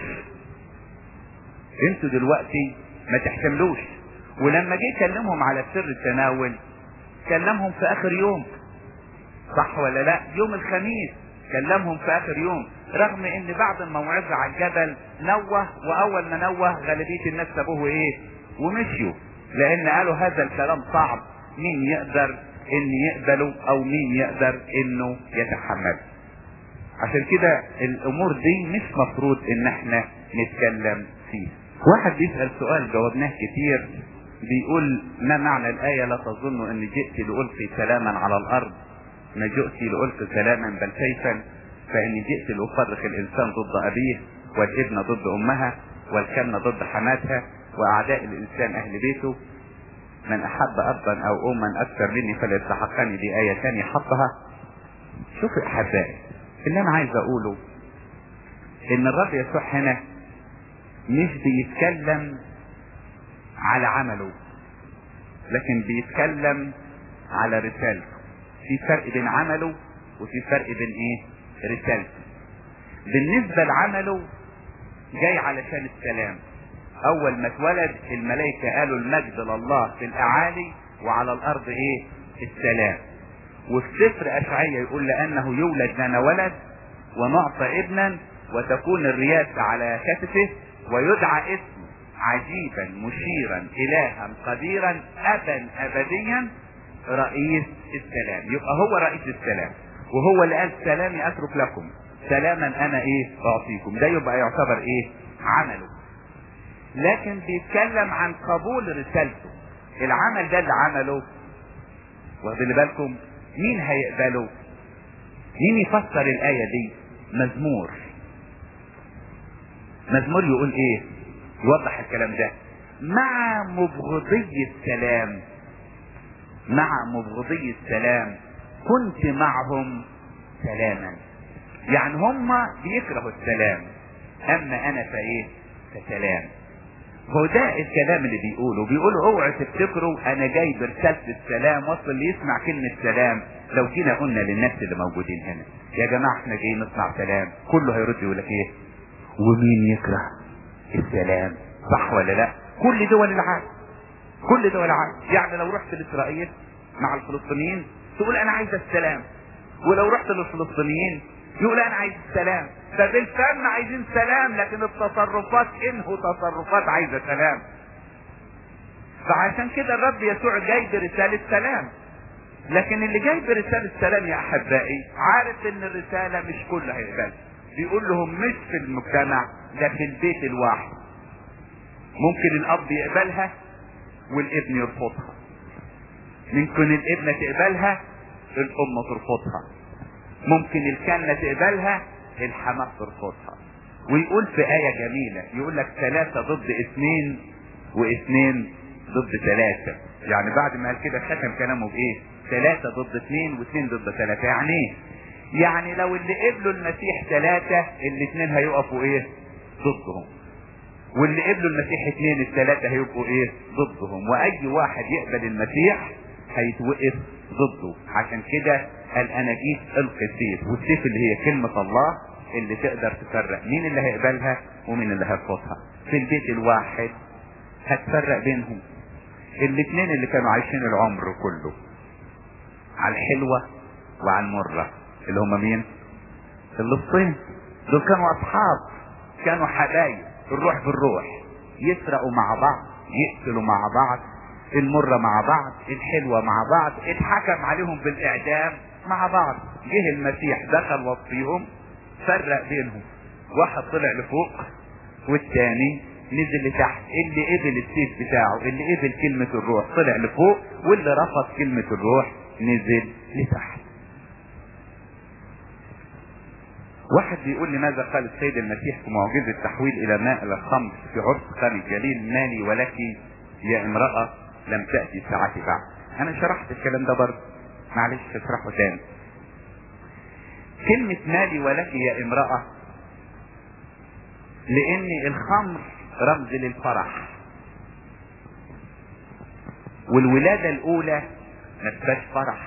انتوا دلوقتي ما تحتملوش ولما جه يكلمهم على سر التناول كلمهم في اخر يوم صح ولا لا يوم الخميس كلمهم في اخر يوم رغم ان بعد الموعظة على الجبل نوه واول ما نوه غالبية الناس سابوه ايه ومشيوا لان قالوا هذا الكلام صعب مين يقدر ان يقبله او مين يقدر انه يتحمله عشان كده الامور دي مش مفروض ان احنا نتكلم فيها واحد بيسأل سؤال جاوبناه كتير بيقول ما معنى الآية لا تظن أني جئت لألقي سلاما على الأرض ما جئت لألقي سلاما بل سيفا فإني جئت لأفرق الإنسان ضد أبيه والابن ضد أمها والكلمة ضد حماتها وأعداء الإنسان أهل بيته من أحب أبا أو أما أكثر مني فليستحقني دي آية ثانية حطها شوفوا أحبائي اللي أنا عايز أقوله إن الرب يسوع هنا مش بيتكلم على عمله لكن بيتكلم على رسالته في فرق بين عمله وفي فرق بين ايه رسالته بالنسبة لعمله جاي علشان السلام اول ما اتولد الملائكة قالوا المجد لله في الاعالي وعلى الارض ايه السلام وفي سفر اشعية يقول لانه يولد لنا ولد ونعطى ابنا وتكون الرياسة على كتفه ويدعى اسمه عجيبا مشيرا الها قديرا ابا ابديا رئيس السلام يبقى هو رئيس السلام وهو اللي قال سلامي اترك لكم سلاما انا ايه اعطيكم ده يبقى يعتبر ايه عمله لكن بيتكلم عن قبول رسالته العمل ده اللي عمله واخدين بالكم مين هيقبله مين يفسر الايه دي مزمور مزمور يقول ايه يوضح الكلام ده مع مبغضي السلام مع مبغضي السلام كنت معهم سلاما يعني هم بيكرهوا السلام اما انا فايه فسلام هو ده الكلام اللي بيقوله بيقولوا اوعوا تفتكروا انا جاي برسالة السلام وصل اللي يسمع كلمة سلام لو جينا قلنا للناس اللي موجودين هنا يا جماعة احنا جايين نصنع سلام كله هيرد يقول لك ايه ومين يكره السلام صح ولا لا كل دول العالم كل دول العالم يعني لو رحت لاسرائيل مع الفلسطينيين تقول انا عايز السلام ولو رحت للفلسطينيين يقول انا عايز السلام فبالفم عايزين سلام لكن التصرفات انه تصرفات عايزه سلام فعشان كده الرب يسوع جاي برسالة سلام لكن اللي جاي برسالة سلام يا احبائي عارف ان الرسالة مش كل هيقبلها بيقول لهم مش في المجتمع ده في البيت الواحد ممكن الاب يقبلها والابن يرفضها ممكن الابنة تقبلها الام ترفضها ممكن الكنة تقبلها الحماة ترفضها ويقول في آية جميلة يقول لك ثلاثة ضد اثنين واثنين ضد ثلاثة يعني بعد ما قال كده ختم كلامه بايه ثلاثة ضد اثنين واثنين ضد ثلاثة يعني ايه يعني لو اللي قبلوا المسيح ثلاثة الاثنين هيقفوا ايه ضدهم واللي قبلوا المسيح اثنين الثلاثة هيبقوا ايه ضدهم واي واحد يقبل المسيح هيتوقف ضده عشان كده قال انا جيت القي السيف والسيف اللي هي كلمة الله اللي تقدر تفرق مين اللي هيقبلها ومين اللي هيرفضها في البيت الواحد هتفرق بينهم الاثنين اللي كانوا عايشين العمر كله على الحلوة وعلى المرة اللي هم مين اللصين دول كانوا اصحاب كانوا حبايب الروح بالروح يسرقوا مع بعض يقتلوا مع بعض المرة مع بعض الحلوة مع بعض اتحكم عليهم بالاعدام مع بعض جه المسيح دخل وسطيهم فرق بينهم واحد طلع لفوق والتاني نزل لتحت اللي قبل السيف بتاعه اللي قبل كلمة الروح طلع لفوق واللي رفض كلمة الروح نزل لتحت واحد بيقول لي ماذا قال السيد المسيح في معجزة التحويل الى ماء الى الخمر في عرس قام الجليل مالي ولك يا امرأة لم تأتي ساعتي بعد انا شرحت الكلام ده برضه معلش اشرحه تاني كلمة مالي ولك يا امرأة لان الخمر رمز للفرح والولادة الاولى ما تبقاش فرح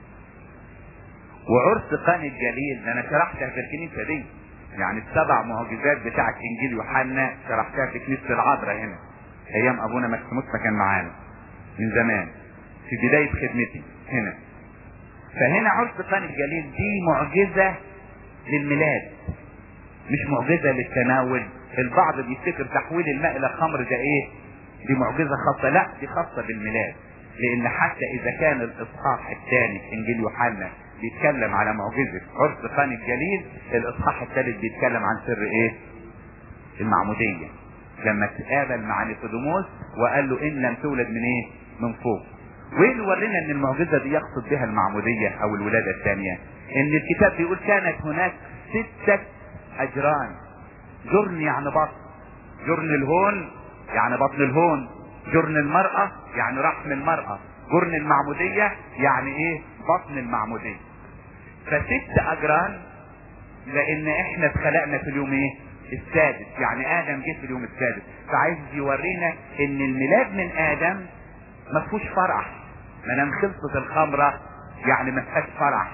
وعرس قان الجليل ده انا شرحتها في الكنيسة دي يعني السبع معجزات بتاعت انجيل يوحنا شرحتها في كنيسة العذراء هنا ايام ابونا مكسيموس ما كان معانا من زمان في بداية خدمتي هنا فهنا عرس قان الجليل دي معجزة للميلاد مش معجزة للتناول البعض بيفتكر تحويل الماء الى خمر ده ايه دي معجزة خاصة لا دي خاصة بالميلاد لان حتى اذا كان الاصحاح الثاني في انجيل يوحنا بيتكلم على معجزة عرس قان الجليل الاصحاح الثالث بيتكلم عن سر ايه المعمودية لما تقابل مع نيقوديموس وقال له ان لم تولد من ايه من فوق وايه اللي ورينا ان المعجزة دي يقصد بها المعمودية او الولادة الثانية ان الكتاب بيقول كانت هناك ستة اجران جرن يعني بطن جرن الهون يعني بطن الهون جرن المرأة يعني رحم المرأة جرن المعمودية يعني ايه بطن المعمودية فست اجران لان احنا اتخلقنا في اليوم ايه السادس يعني ادم جه في اليوم السادس فعايز يورينا ان الميلاد من ادم ما فيهوش فرح ما دام خلصت الخمره يعني ما فيهاش فرح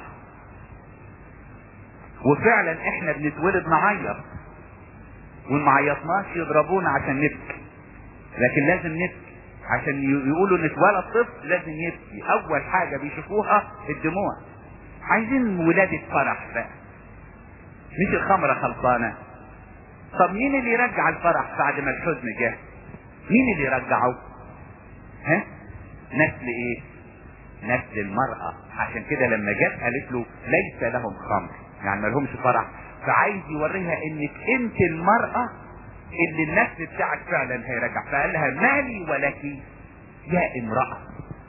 وفعلا احنا بنتولد نعيط وما عيطناش يضربونا عشان نبكي لكن لازم نبكي عشان يقولوا ان اتولد طفل لازم يبكي اول حاجه بيشوفوها الدموع عايزين ولاده فرح بقى مش الخمره خلصانه طب مين اللي يرجع الفرح بعد ما الحزن جه مين اللي يرجعه ها نسل ايه نسل المرأة عشان كده لما جت قالت له ليس لهم خمر يعني ما لهمش فرح فعايز يوريها انك انت المرأة اللي النسل بتاعك فعلا هيرجع فقال لها مالي ولك يا امرأة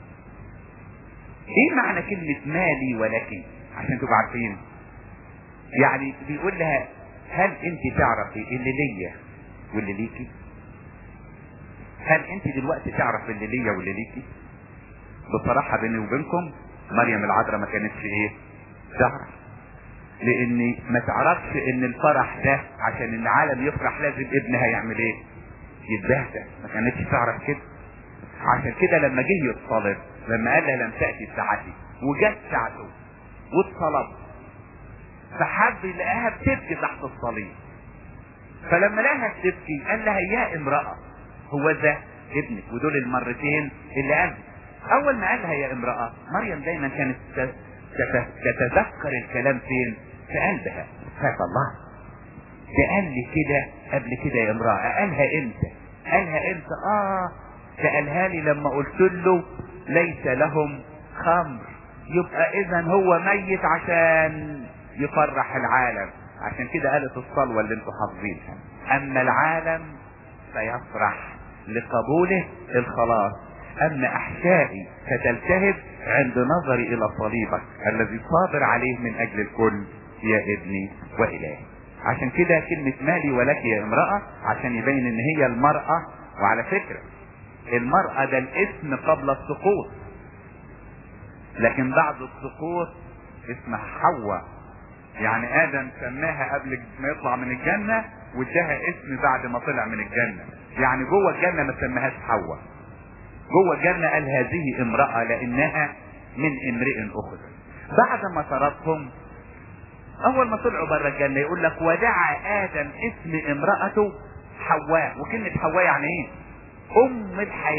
ايه معنى كلمة مالي ولك عشان تبقوا عارفين يعني بيقول لها هل انت تعرفي اللي ليا واللي ليكي هل انت دلوقتي تعرف اللي ليا واللي ليكي بصراحة بيني وبينكم مريم العذراء ما كانتش ايه تعرف لان ما تعرفش ان الفرح ده عشان العالم يفرح لازم ابنها يعمل ايه يتبهدل ما كانتش تعرف كده عشان كده لما جه يتصلب لما قال لها لم تأتي ساعتي وجت ساعته واتصلب فحب يلاقيها بتبكي تحت الصليب فلما لقاها بتبكي قال لها يا امرأة هو ده ابنك ودول المرتين اللي قال اول ما قال لها يا امرأة مريم دايما كانت تتذكر الكلام فين في قلبها خاف الله ده قال لي كده قبل كده يا امرأة قالها امتى قالها امتى اه ده قالها لي لما قلت له ليس لهم خمر يبقى اذا هو ميت عشان يفرح العالم عشان كده قالت الصلوة اللي انتوا حافظينها اما العالم فيفرح لقبوله الخلاص اما احشائي فتلتهب عند نظري الى صليبك الذي صابر عليه من اجل الكل يا ابني والهي عشان كده كلمة مالي ولك يا امرأة عشان يبين ان هي المرأة وعلى فكرة المرأة ده الاسم قبل السقوط لكن بعد السقوط اسمها حواء يعني ادم سماها قبل ما يطلع من الجنة واداها اسم بعد ما طلع من الجنة يعني جوه الجنة ما سماهاش حواء جوه الجنة قال هذه امرأة لانها من امرئ اخذ بعد ما طردهم اول ما طلعوا بره الجنة يقول لك ودعا ادم اسم امرأته حواء وكلمة حواء يعني ايه ام الحياة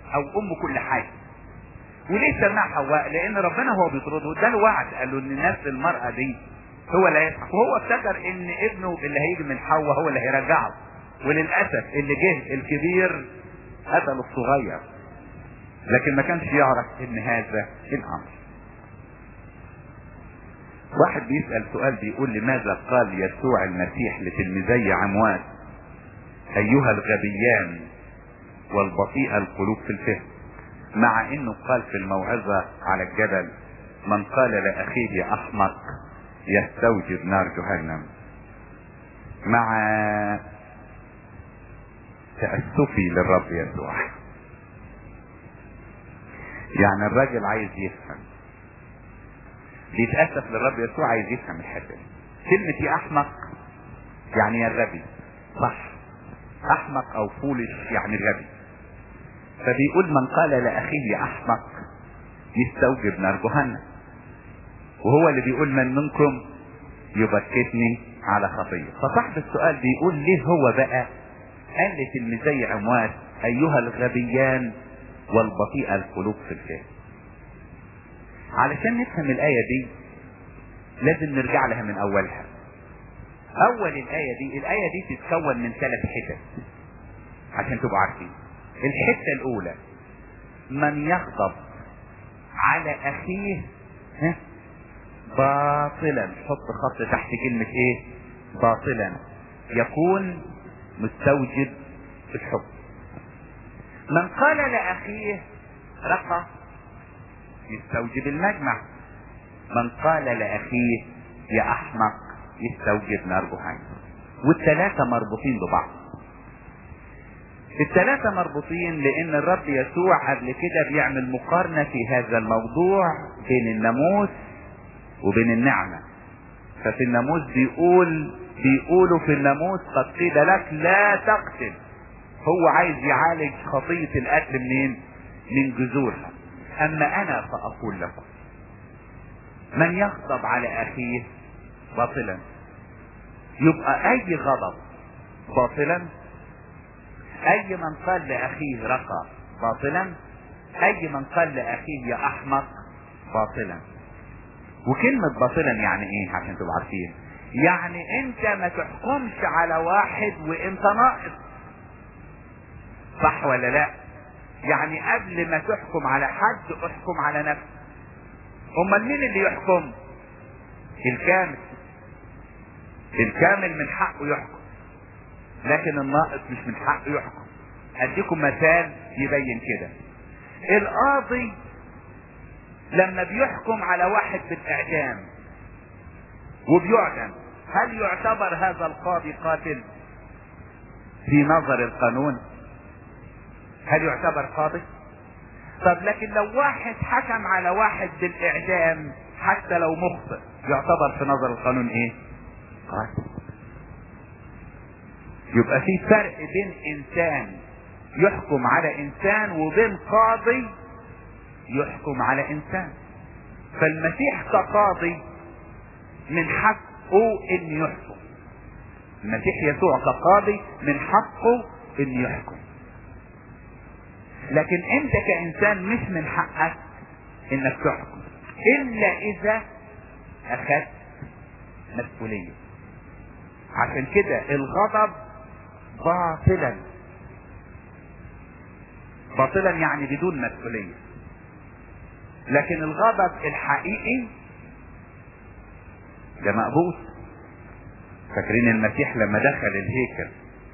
او ام كل حاجه وليه سماها حواء لان ربنا هو بيطرده ده الوعد قال له ان نفس المرأة دي هو اللي هيسحق وهو افتكر ان ابنه اللي هيجي من حواء هو اللي هيرجعه وللاسف اللي جه الكبير قتل الصغير لكن ما كانش يعرف ان هذا الامر واحد بيسأل سؤال بيقول لماذا قال يسوع المسيح لتلميذي عموات ايها الغبيان والبطيئة القلوب في الفهم مع انه قال في الموعظة على الجبل من قال لاخيه يا احمق يستوجب نار جهنم مع تأسفي للرب يسوع يعني الراجل عايز يفهم بيتأسف للرب يسوع عايز يفهم الحتة دي كلمة يا احمق يعني يا غبي صح احمق او فولش يعني غبي فبيقول من قال لاخيه احمق يستوجب نار جهنم وهو اللي بيقول من منكم يبكتني على خطيه فصاحب السؤال بيقول ليه هو بقى قال لتلميذي عموات ايها الغبيان والبطيئة القلوب في الفهم علشان نفهم الآية دي لازم نرجع لها من أولها أول الآية دي الآية دي تتكون من ثلاث حتت عشان تبقوا عارفين الحتة الأولى من يغضب على أخيه ها باطلا حط خط تحت كلمة إيه باطلا يكون مستوجب الحب من قال لأخيه رقى يستوجب المجمع من قال لأخيه يا أحمق يستوجب نار جهنم والثلاثة مربوطين ببعض الثلاثة مربوطين لأن الرب يسوع قبل كده بيعمل مقارنة في هذا الموضوع بين الناموس وبين النعمة ففي الناموس بيقول بيقولوا في الناموس قد قيل لك لا تقتل هو عايز يعالج خطية القتل منين من جذورها اما انا فاقول لكم من يغضب على اخيه باطلا يبقى اي غضب باطلا اي من قال لاخيه رقى باطلا اي من قال لاخيه يا احمق باطلا وكلمة باطلا يعني ايه عشان تبقوا عارفين يعني انت ما تحكمش على واحد وانت ناقص صح ولا لا يعني قبل ما تحكم على حد احكم على نفسك امال مين اللي يحكم الكامل الكامل من حقه يحكم لكن الناقص مش من حقه يحكم اديكم مثال يبين كده القاضي لما بيحكم على واحد بالاعدام وبيعدم هل يعتبر هذا القاضي قاتل في نظر القانون هل يعتبر قاضي طب لكن لو واحد حكم على واحد بالاعدام حتى لو مخطئ يعتبر في نظر القانون ايه قاتل يبقى في فرق بين انسان يحكم على انسان وبين قاضي يحكم على انسان فالمسيح كقاضي من حقه ان يحكم المسيح يسوع كقاضي من حقه ان يحكم لكن انت كانسان مش من حقك انك تحكم الا اذا اخذت مسؤوليه عشان كده الغضب باطلا باطلا يعني بدون مسؤوليه لكن الغضب الحقيقي ده مقبول فاكرين المسيح لما دخل الهيكل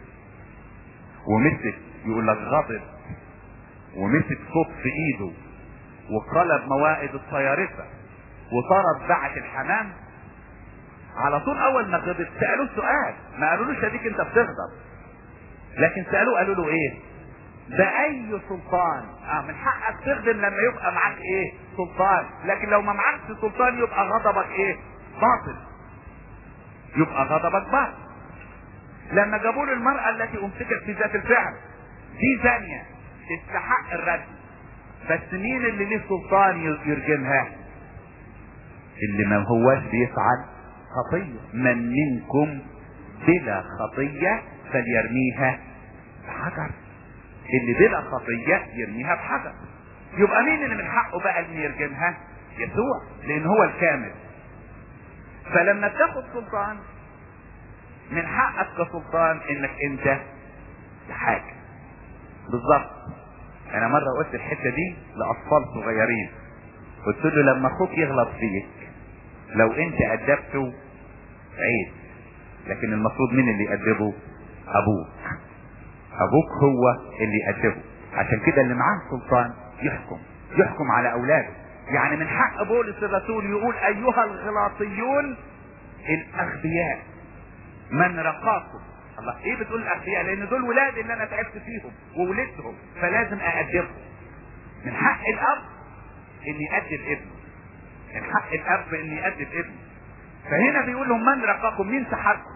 ومسك يقول لك غضب ومسك صوت في ايده وقلب موائد الطيارسة وطرد بعت الحمام على طول اول ما غضب سألوه سؤال ما قالولوش اديك انت بتغضب لكن سألوه قالوا له ايه بأي سلطان اه من حقك تخدم لما يبقى معاك ايه سلطان لكن لو ما معكش سلطان يبقى غضبك ايه باطل يبقى غضبك باطل لما جابوا له المرأة التي امسكت في ذات الفعل دي زانية تستحق الرجم بس مين اللي ليه سلطان يرجمها اللي ما هواش بيفعل خطية من منكم بلا خطية فليرميها بحجر اللي بلا خطية يرميها بحجر يبقى مين اللي من حقه بقى ان يرجمها يسوع لان هو الكامل فلما بتاخد سلطان من حقك كسلطان انك انت تحاكم بالظبط انا مرة قلت الحتة دي لاطفال صغيرين قلت له لما اخوك يغلط فيك لو انت ادبته عيب لكن المفروض مين اللي يأدبه ابوك ابوك هو اللي يأدبه عشان كده اللي معاه سلطان يحكم يحكم على اولاده يعني من حق بولس الرسول يقول ايها الغلاطيون الاغبياء من رقاكم الله ايه بتقول الاغبياء لان دول ولاد اللي انا تعبت فيهم وولدتهم فلازم اادبهم من حق الاب ان يأدب ابنه من حق الاب ان يأدب ابنه فهنا بيقول لهم من رقاكم مين سحركم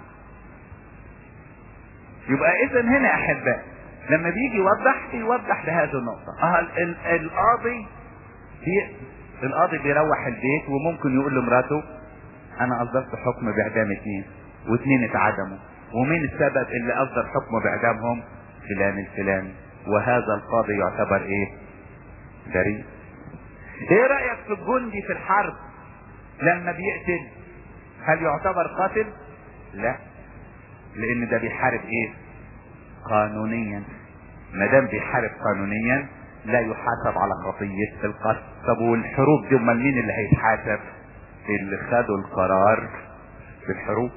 يبقى اذا هنا يا احباء لما بيجي يوضح يوضح لهذه النقطة اه ال- ال- القاضي بي القاضي بيروح البيت وممكن يقول لمراته انا اصدرت حكم باعدام اتنين واتنين اتعدموا ومين السبب اللي اصدر حكم باعدامهم فلان الفلاني وهذا القاضي يعتبر ايه بريء ايه رأيك في الجندي في الحرب لما بيقتل هل يعتبر قاتل لا لان ده بيحارب ايه قانونيا ما دام بيحارب قانونيا لا يحاسب على خطية القتل طب والحروب دي امال مين اللي هيتحاسب اللي خدوا القرار في الحروب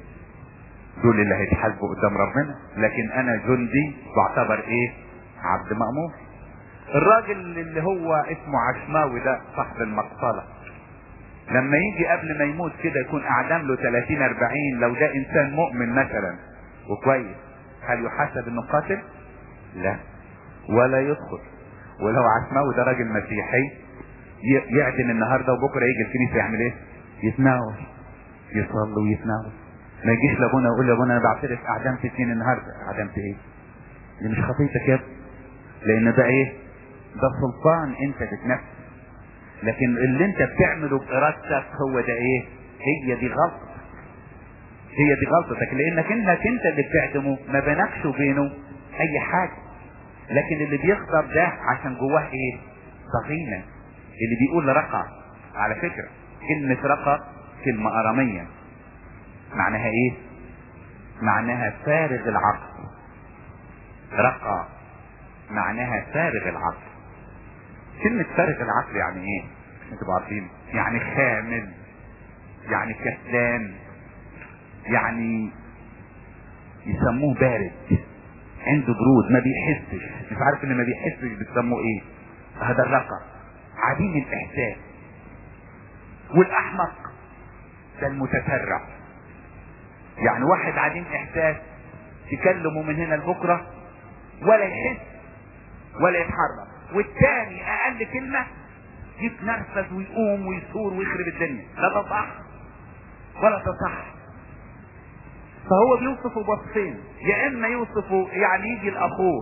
دول اللي هيتحاسبوا قدام ربنا لكن انا جندي بعتبر ايه عبد مأمور الراجل اللي هو اسمه عشماوي ده صاحب المقصلة لما يجي قبل ما يموت كده يكون اعدام له 30 40 لو ده انسان مؤمن مثلا وكويس هل يحاسب انه قاتل لا ولا يدخل ولو عشماوي ده راجل مسيحي ي- يعدم النهارده وبكره يجي الكنيسه يعمل ايه يتناول يصلي ويتناول ما يجيش لابونا يقول لابونا انا بعترف اعدمت اتنين النهارده اعدمت ايه دي مش خطيتك يا ابني لان ده ايه ده سلطان انت بتنفذ لكن اللي انت بتعمله بارادتك هو ده ايه هي دي غلطه هي دي غلطتك لانك انك انت اللي بتعدمه ما بينكش وبينه اي حاجه لكن اللي بيغضب ده عشان جواه ايه ضغينه اللي بيقول رقع على فكره كلمه رقع كلمه اراميه معناها ايه معناها فارغ العقل رقع معناها فارغ العقل كلمة فارغ العقل يعني ايه انتوا عارفين يعني خامل يعني كسلان يعني يسموه بارد عنده برود ما بيحسش مش عارف ان ما بيحسش بيسموه ايه هذا الرقع عديم الاحساس والاحمق ده المتسرع يعني واحد عديم احساس تكلمه من هنا لبكره ولا يحس ولا يتحرك والتاني اقل كلمة يتنرفز ويقوم ويثور ويخرب الدنيا لا ده صح ولا ده صح فهو بيوصفه بوصفين يا اما يوصفه يعني يجي لاخوه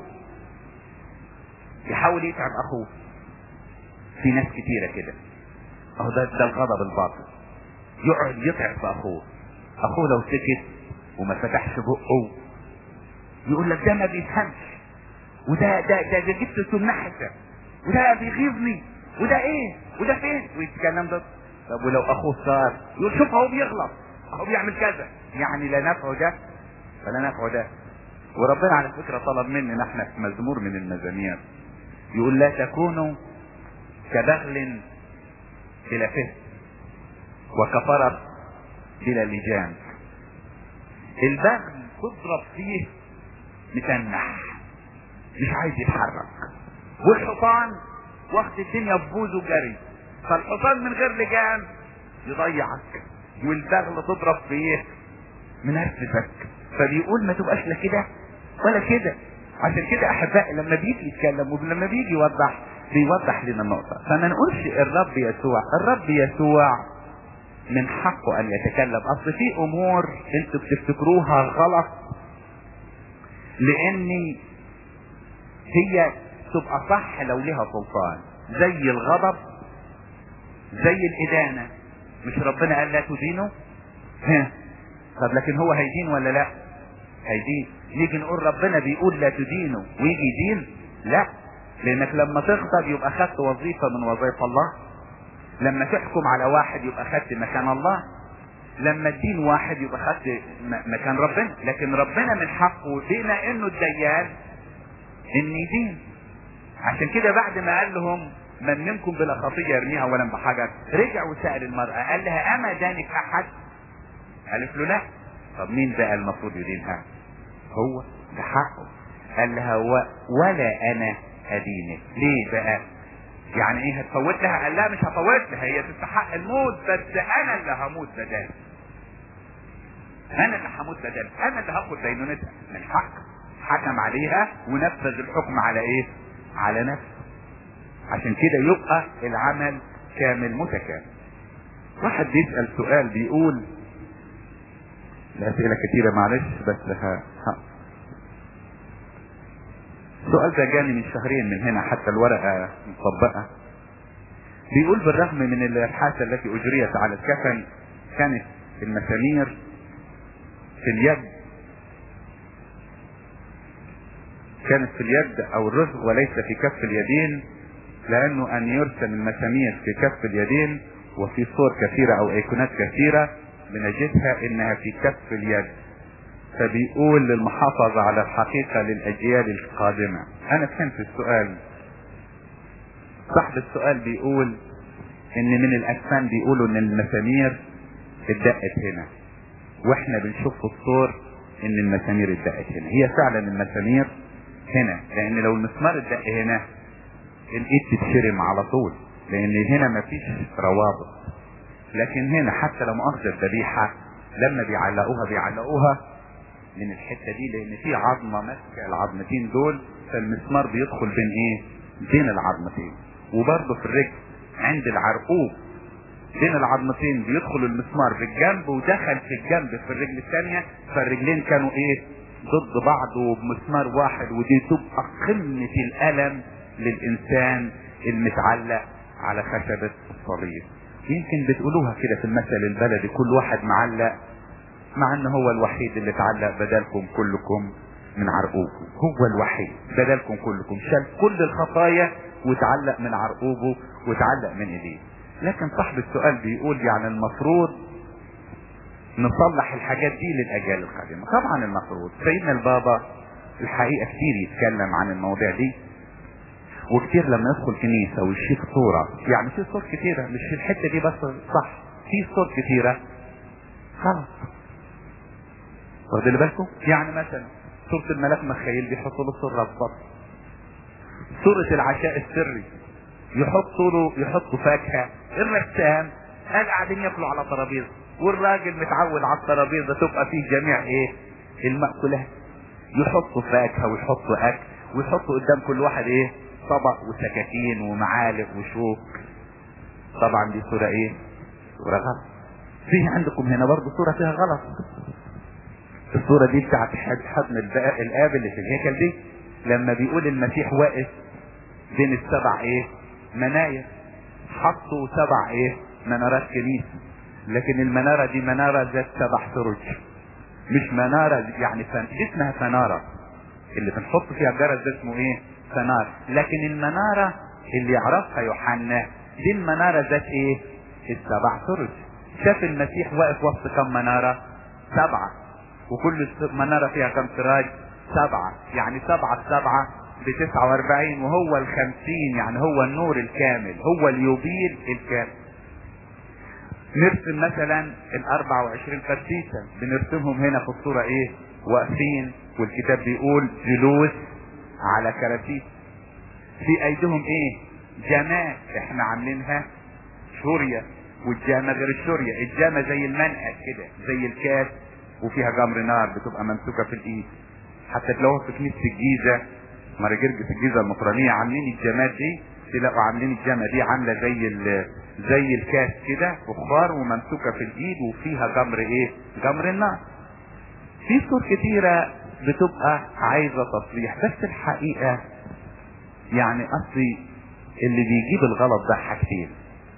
يحاول يتعب اخوه في ناس كتيرة كده اهو ده ده الغضب الباطل يقعد يتعب في اخوه اخوه لو سكت وما فتحش بقه يقول لك ده ما بيفهمش وده ده ده, ده جبت سنحته وده بيغيظني وده ايه وده فين ويتكلم ده طب ولو اخوه صار يقول شوف اهو بيغلط اهو بيعمل كذا يعني لا نفعه ده ولا نفعه ده وربنا على فكره طلب مننا احنا في مزمور من المزامير يقول لا تكونوا كبغل بلا فهم وكفرس بلا لجام البغل تضرب فيه متنح مش عايز يتحرك والحصان واخد الدنيا ببوزه جري فالحصان من غير لجام يضيعك والبغل تضرب فيه منرفزك فبيقول ما تبقاش لا كده ولا كده عشان كده احبائي لما بيجي يتكلم ولما بيجي يوضح بيوضح لنا النقطة فما نقولش الرب يسوع الرب يسوع من حقه ان يتكلم اصل في امور انتوا بتفتكروها غلط لان هي تبقى صح لو لها سلطان زي الغضب زي الادانة مش ربنا قال لا تدينوا ها طب لكن هو هيدين ولا لا هيدين نيجي نقول ربنا بيقول لا تدينوا ويجي يدين لا لانك لما تغضب يبقى خدت وظيفة من وظائف الله لما تحكم على واحد يبقى خدت مكان الله لما تدين واحد يبقى خدت م- مكان ربنا لكن ربنا من حقه بما انه الديان ان يدين عشان كده بعد ما قال لهم من منكم بلا خطية يرميها اولا بحجر رجع وسأل المرأة قال لها اما دانك احد قالت له لا طب مين بقى المفروض يدينها هو ده حقه قال لها و... ولا انا ادينك ليه بقى يعني ايه هتفوت لها قال لها مش هفوت لها هي تستحق الموت بس انا اللي هموت بدال انا اللي هموت بدال انا اللي هاخد دينونتها من حق حكم عليها ونفذ الحكم على ايه على نفسه عشان كده يبقى العمل كامل متكامل واحد بيسأل سؤال بيقول الأسئلة كتيرة معلش بس ها ها. السؤال ده جاني من شهرين من هنا حتى الورقة مطبقة بيقول بالرغم من الابحاث التي اجريت على الكفن كانت المسامير في اليد كانت في اليد او الرزق وليس في كف اليدين لانه ان يرسم المسامير في كف اليدين وفي صور كثيرة او ايقونات كثيرة بنجدها انها في كف اليد فبيقول للمحافظة على الحقيقة للاجيال القادمة انا فهمت السؤال صاحب السؤال بيقول ان من الاجسام بيقولوا ان المسامير اتدقت هنا واحنا بنشوف في الصور ان المسامير اتدقت هنا هي فعلا المسامير هنا لان لو المسمار اتدق هنا الايد تتشرم على طول لان هنا مفيش روابط لكن هنا حتى لو مؤاخذة الذبيحة لما بيعلقوها بيعلقوها من الحتة دي لان في عظمة ماسكة العظمتين دول فالمسمار بيدخل بين ايه بين العظمتين وبرضه في الرجل عند العرقوب بين العظمتين بيدخل المسمار في الجنب ودخل في الجنب في الرجل الثانية فالرجلين كانوا ايه ضد بعض وبمسمار واحد ودي تبقى قمة الألم للإنسان المتعلق على خشبة الصليب يمكن بتقولوها كده في المثل البلدي كل واحد معلق مع ان هو الوحيد اللي اتعلق بدلكم كلكم من عرقوبه هو الوحيد بدلكم كلكم شال كل الخطايا وتعلق من عرقوبه وتعلق من ايديه لكن صاحب السؤال بيقول يعني المفروض نصلح الحاجات دي للاجيال القادمه طبعا المفروض سيدنا البابا الحقيقه كتير يتكلم عن المواضيع دي وكتير لما يدخل كنيسه ويشوف صوره يعني في صور كتيره مش في الحته دي بس صح في صور كتيره غلط واخدين بالكم يعني مثلا صورة الملاك مخيل بيحطوا له صورة في بطن صورة العشاء السري يحطوا له يحطوا فاكهة الرسام قال قاعدين ياكلوا على ترابيزة والراجل متعود على الترابيزة تبقى فيه جميع ايه المأكولات يحطوا فاكهة ويحطوا اكل ويحطوا قدام كل واحد ايه طبق وسكاكين ومعالق وشوك طبعا دي صورة ايه صورة غلط في عندكم هنا برضه صورة فيها غلط الصورة دي بتاعت حضن الآب اللي في الهيكل دي لما بيقول المسيح واقف بين السبع ايه مناير حطوا سبع ايه منارات كنيسة لكن المنارة دي منارة ذات سبع سرج مش منارة يعني فن... اسمها فنارة اللي بنحط فيها الجرس ده اسمه ايه فنار لكن المنارة اللي يعرفها يوحنا دي المنارة ذات ايه السبع سرج شاف المسيح واقف وسط كم منارة سبعة وكل منارة فيها كم سراج سبعة يعني سبعة سبعة بتسعة واربعين وهو الخمسين يعني هو النور الكامل هو اليوبيل الكامل نرسم مثلا الاربع وعشرين قسيسة بنرسمهم هنا في الصورة ايه واقفين والكتاب بيقول جلوس على كراسي في ايديهم ايه جماء احنا عاملينها شورية والجامة غير الشورية الجامة زي المنقد كده زي الكاس وفيها جمر نار بتبقى ممسوكة في الايد حتى تلاقوها في كنيسة الجيزة مرجرجة الجيزة المطرانية عاملين الجامات دي تلاقوا عاملين الجامة دي عاملة زي زي الكاس كده فخار وممسوكة في الايد وفيها جمر ايه جمر النار في صور كتيرة بتبقى عايزة تصليح بس الحقيقة يعني اصلي اللي بيجيب الغلط ده حاجتين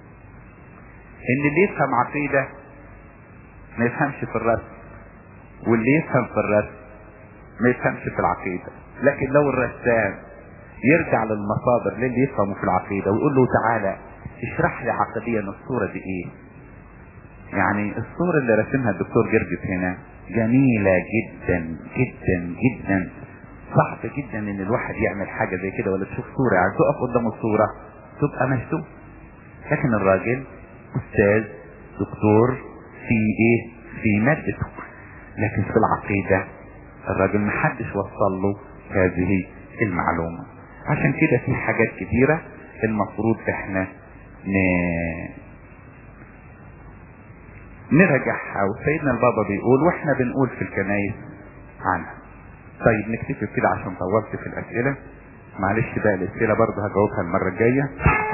ان اللي يفهم عقيدة ما يفهمش في الرسم واللي يفهم في الرسم ما يفهمش في العقيدة لكن لو الرسام يرجع للمصادر للي يفهموا في العقيدة ويقول له تعالى اشرح لي عقديا الصورة دي ايه يعني الصورة اللي رسمها الدكتور جرجس هنا جميلة جدا جدا جدا صعب جدا ان الواحد يعمل حاجة زي كده ولا تشوف صورة يعني تقف قدام الصورة تبقى مشدود لكن الراجل استاذ دكتور في ايه في مادته لكن في العقيدة الراجل محدش وصل له هذه المعلومة عشان كده في حاجات كتيرة المفروض احنا ن... نرجعها وسيدنا البابا بيقول واحنا بنقول في الكنايس عنها طيب نكتفي كده عشان طولت في الاسئلة معلش بقى الاسئلة برضه هجاوبها المرة الجاية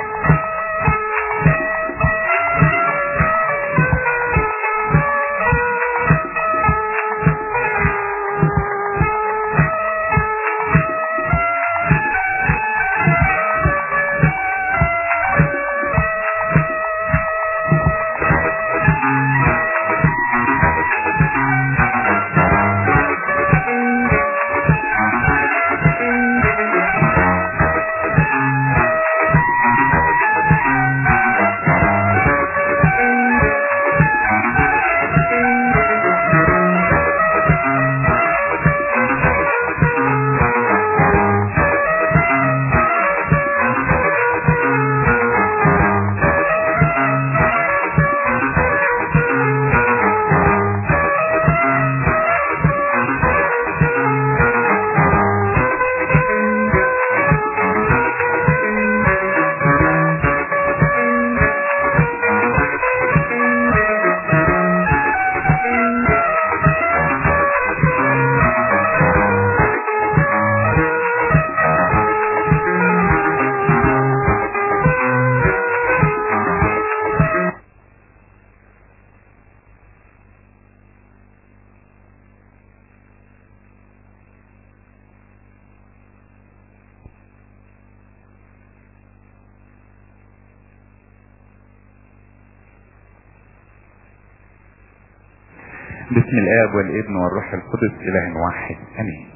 بسم الاب والابن والروح القدس اله واحد امين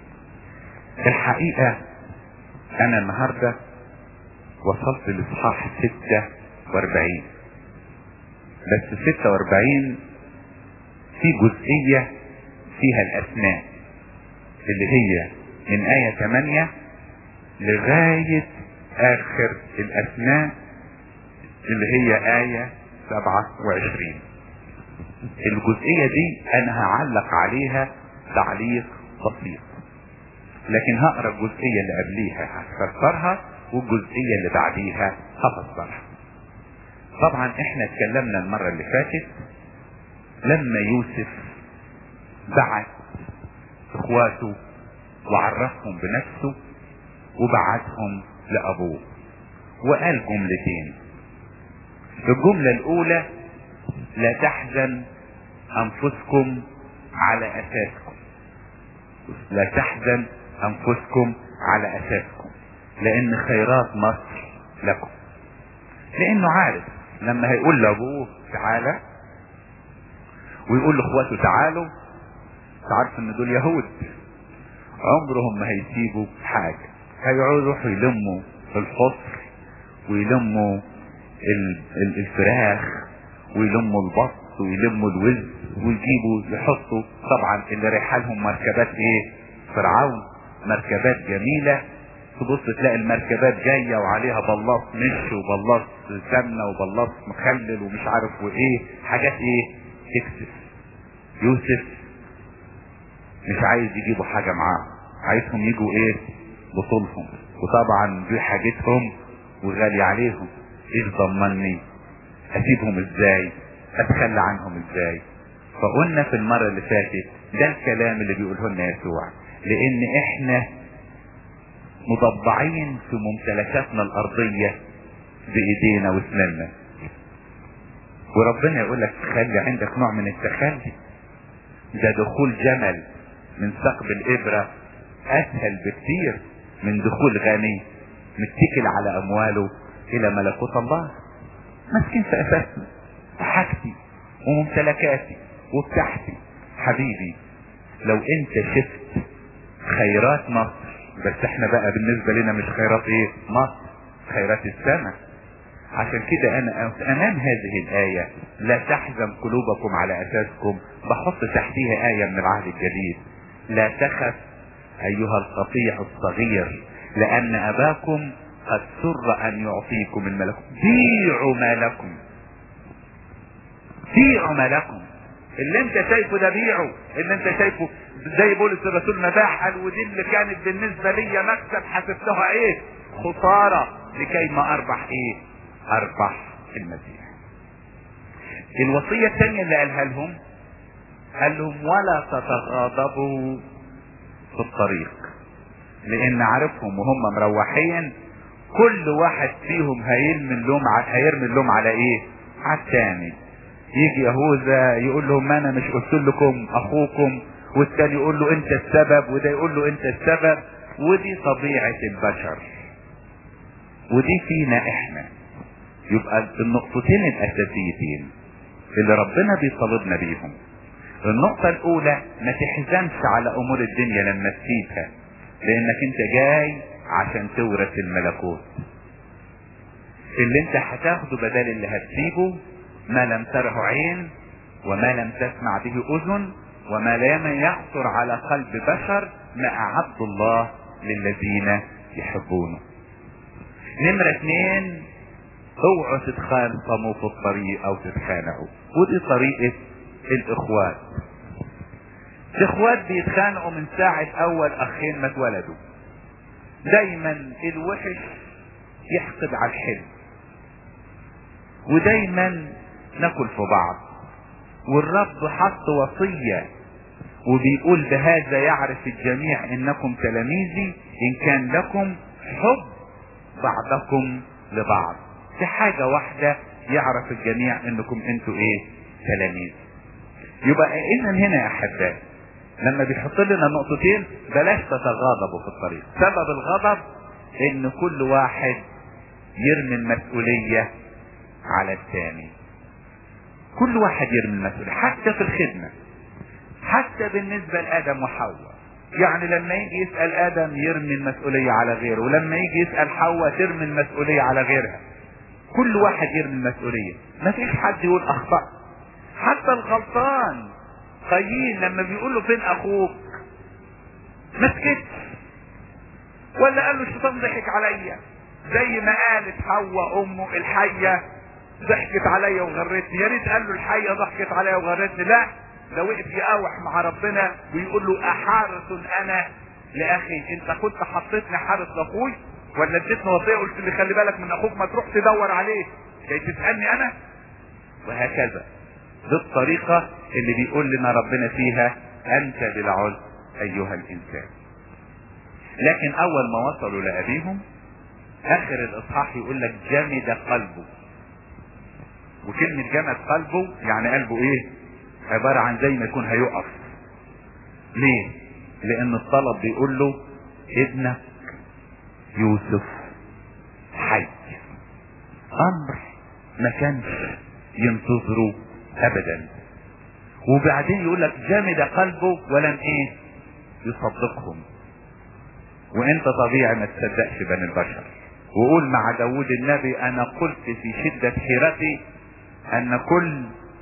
الحقيقة انا النهاردة وصلت لاصحاح ستة واربعين بس ستة واربعين في جزئية فيها الاسماء اللي هي من آية 8 لغاية اخر الاسماء اللي هي آية 27 الجزئية دي انا هعلق عليها تعليق بسيط لكن هقرا الجزئية اللي قبليها هفسرها والجزئية اللي بعديها هفسرها طبعا احنا اتكلمنا المرة اللي فاتت لما يوسف بعت اخواته وعرفهم بنفسه وبعتهم لابوه وقال جملتين الجملة الاولى لا تحزن انفسكم على اساسكم لا تحزن انفسكم على اساسكم لان خيرات مصر لكم لانه عارف لما هيقول لابوه تعالى ويقول لاخواته تعالوا تعرف ان دول يهود عمرهم ما هيسيبوا حاجة هيروحوا يلموا الفصل ويلموا ال- ال- الفراخ ويلموا البط ويلموا الوز ويجيبوا يحطوا طبعا اللي رايحه لهم مركبات ايه فرعون مركبات جميلة تبص تلاقي المركبات جاية وعليها بلاط مش وبلاط سمنة وبلاط مخلل ومش عارف وايه حاجات ايه تكسف يوسف مش عايز يجيبوا حاجة معاهم عايزهم يجوا ايه بطولهم وطبعا دي حاجتهم وغالي عليهم ايش ضمني اسيبهم ازاي اتخلى عنهم ازاي فقلنا في المرة اللي فاتت ده الكلام اللي بيقوله لنا يسوع لان احنا مضبعين في ممتلكاتنا الارضية بايدينا واسناننا وربنا يقول لك خلي عندك نوع من التخلي ده دخول جمل من ثقب الابرة اسهل بكتير من دخول غني متكل على امواله الى ملكوت الله ماسكين في اساسنا وحاجتي وممتلكاتي وبتاعتي حبيبي لو انت شفت خيرات مصر بس احنا بقى بالنسبة لنا مش خيرات ايه مصر خيرات السماء عشان كده انا امام هذه الاية لا تحزن قلوبكم على اساسكم بحط تحتيها اية من العهد الجديد لا تخف ايها القطيع الصغير لان اباكم قد سر ان يعطيكم الملكوت بيعوا ما لكم بيعوا ما لكم اللي انت شايفه ده بيعه اللي انت شايفه زي بولس الرسول مباح قال ودي اللي كانت بالنسبه لي مكسب حسبتها ايه خساره لكي ما اربح ايه اربح المسيح الوصيه الثانيه اللي قالها لهم قال لهم ولا تتغاضبوا في الطريق لان عارفهم وهم مروحين كل واحد فيهم هيرمي اللوم هيرمي اللوم على ايه على الثاني يجي يهوذا يقول لهم ما انا مش قلت لكم اخوكم والتاني يقول له انت السبب وده يقول له انت السبب ودي طبيعة البشر ودي فينا احنا يبقى النقطتين الاساسيتين اللي ربنا بيطالبنا بيهم النقطة الاولى ما تحزنش على امور الدنيا لما تسيبها لانك انت جاي عشان تورث الملكوت اللي انت هتاخده بدل اللي هتسيبه ما لم تره عين وما لم تسمع به اذن وما لم يخطر على قلب بشر ما اعد الله للذين يحبونه نمرة اثنين اوعوا تتخانقوا في الطريق او تتخانقوا ودي طريقة الاخوات الاخوات بيتخانقوا من ساعة اول اخين ما اتولدوا دايما الوحش يحقد على الحلو ودايما ناكل في بعض والرب حط وصية وبيقول بهذا يعرف الجميع انكم تلاميذي ان كان لكم حب بعضكم لبعض في حاجة واحدة يعرف الجميع انكم انتوا ايه تلاميذ يبقى اذا هنا يا احبائي لما بيحط لنا نقطتين بلاش تتغاضبوا في الطريق سبب الغضب ان كل واحد يرمي المسؤولية على الثاني كل واحد يرمي المسؤولية حتى في الخدمة حتى بالنسبة لآدم وحواء يعني لما يجي يسأل آدم يرمي المسؤولية على غيره ولما يجي يسأل حواء ترمي المسؤولية على غيرها كل واحد يرمي المسؤولية ما فيش حد يقول أخطأ حتى الغلطان قايين لما بيقول له فين أخوك ما سكتش ولا قال له الشيطان ضحك عليا زي ما قالت حواء أمه الحية ضحكت عليا وغرتني يا ريت قال له الحية ضحكت عليا وغرتني لا ده وقف يقاوح مع ربنا ويقول له احارس انا لاخي انت كنت حطيتني حارس لاخوي ولا اديتني وصيه قلت لي خلي بالك من اخوك ما تروح تدور عليه جاي تسالني انا وهكذا دي الطريقه اللي بيقول لنا ربنا فيها انت للعز ايها الانسان لكن اول ما وصلوا لابيهم اخر الاصحاح يقول لك جمد قلبه وكلمة جمد قلبه يعني قلبه ايه عبارة عن زي ما يكون هيقف ليه لان الطلب بيقول له ابنك يوسف حي امر ما كانش ينتظره ابدا وبعدين يقول لك جمد قلبه ولم ايه يصدقهم وانت طبيعي ما تصدقش بني البشر وقول مع داود النبي انا قلت في شدة حيرتي ان كل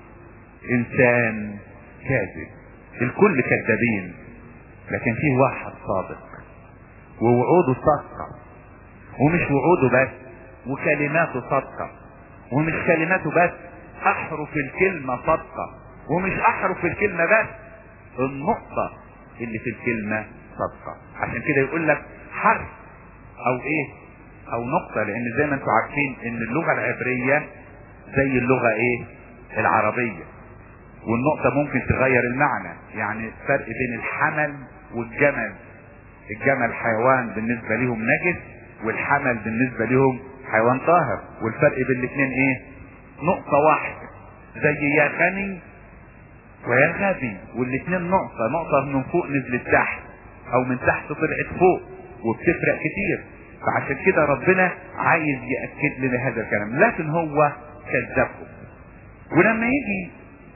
انسان كاذب الكل كذابين لكن فيه واحد صادق ووعوده صادقة ومش وعوده بس وكلماته صادقة ومش كلماته بس احرف الكلمة صادقة ومش احرف الكلمة بس النقطة اللي في الكلمة صادقة عشان كده يقول لك حرف او ايه او نقطة لان زي ما انتم عارفين ان اللغة العبرية زي اللغة ايه العربية والنقطة ممكن تغير المعنى يعني الفرق بين الحمل والجمل الجمل حيوان بالنسبة لهم نجس والحمل بالنسبة لهم حيوان طاهر والفرق بين الاثنين ايه نقطة واحدة زي يا غني ويا غبي والاثنين نقطة نقطة من فوق نزلت تحت او من تحت طلعت فوق وبتفرق كتير فعشان كده ربنا عايز يأكد لنا هذا الكلام لكن هو كذبهم ولما يجي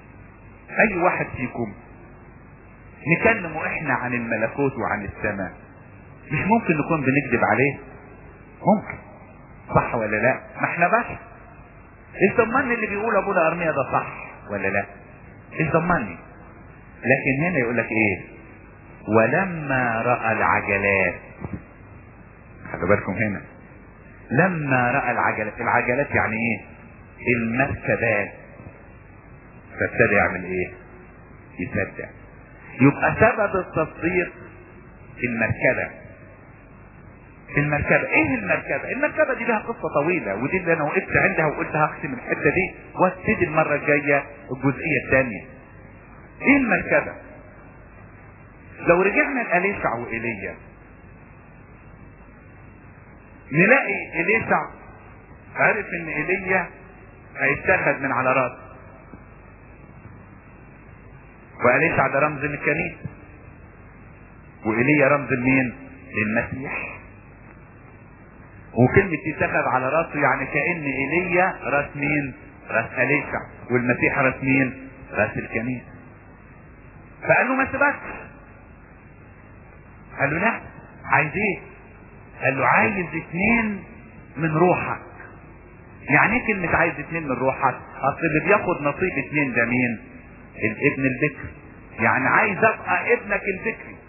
اي واحد فيكم نكلمه احنا عن الملكوت وعن السماء مش ممكن نكون بنكذب عليه ممكن صح ولا لا ما احنا بشر ايش ضمني اللي بيقول ابونا ارميا ده صح ولا لا ايش ضمني لكن هنا يقول لك ايه ولما راى العجلات خلوا بالكم هنا لما راى العجلات العجلات يعني ايه المركبات فابتدى يعمل ايه يصدق يبقى سبب التصديق المركبه المركبة ايه المركبة المركبة دي لها قصة طويلة ودي اللي انا وقفت عندها وقلت هختم الحتة دي وابتدي المرة الجاية الجزئية الثانية ايه المركبة لو رجعنا لأليشع وإيليا نلاقي إليشع عرف ان إيليا هيتاخد من على راسه وأليشع ده رمز للكنيسة وإيليا رمز لمين؟ للمسيح وكلمة يتخذ على راسه يعني كأن ايليا راس مين؟ راس أليشع والمسيح راس مين؟ راس الكنيسة. فقال له ما سيبكش. قال له لا عايز ايه؟ قال له عايز اتنين من روحك. يعني ايه كلمة عايز اتنين من روحك؟ اصل اللي بياخد نصيب اتنين ده مين؟ الابن البكر. يعني عايز ابقى ابنك البكري.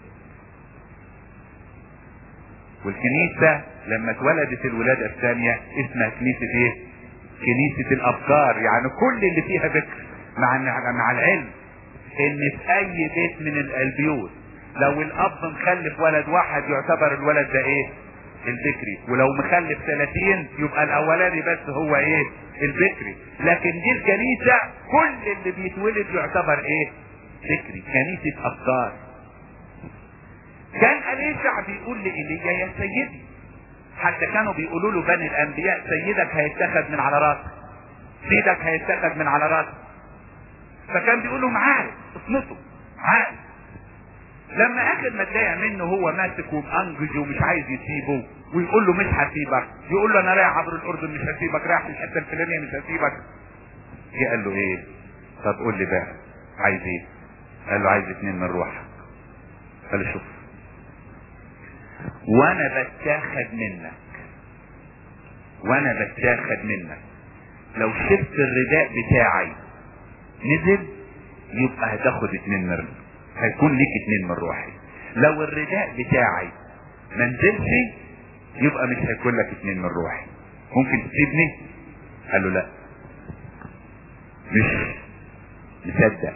والكنيسة لما اتولدت الولادة الثانية اسمها كنيسة ايه؟ كنيسة الافكار يعني كل اللي فيها بكر مع مع العلم ان في اي بيت من البيوت لو الاب مخلف ولد واحد يعتبر الولد ده ايه؟ البكري ولو مخلف 30 يبقى الاولاني بس هو ايه؟ البكري لكن دي الكنيسة كل اللي بيتولد يعتبر ايه؟ بكري كنيسة افكار كان أليشع بيقول لإيليا يا سيدي حتى كانوا بيقولوا له بني الأنبياء سيدك هيتخذ من على راسك سيدك هيتخذ من على راسك فكان بيقول لهم عارف اصمته عارف لما اخر ما تلاقي منه هو ماسك ومأنجج ومش عايز يسيبه ويقول له مش هسيبك يقول له انا رايح عبر الاردن مش هسيبك رايح الحته الفلانيه مش هسيبك جه قال له ايه طب قول لي بقى عايز ايه قال له عايز اتنين من روحك قال له شوف وانا بتاخد منك وانا بتاخد منك لو شفت الرداء بتاعي نزل يبقى هتاخد اتنين من هيكون ليك اتنين من روحي لو الرداء بتاعي ما نزلش يبقى مش هيكون لك اتنين من روحي ممكن تسيبني قال له لا مش مصدق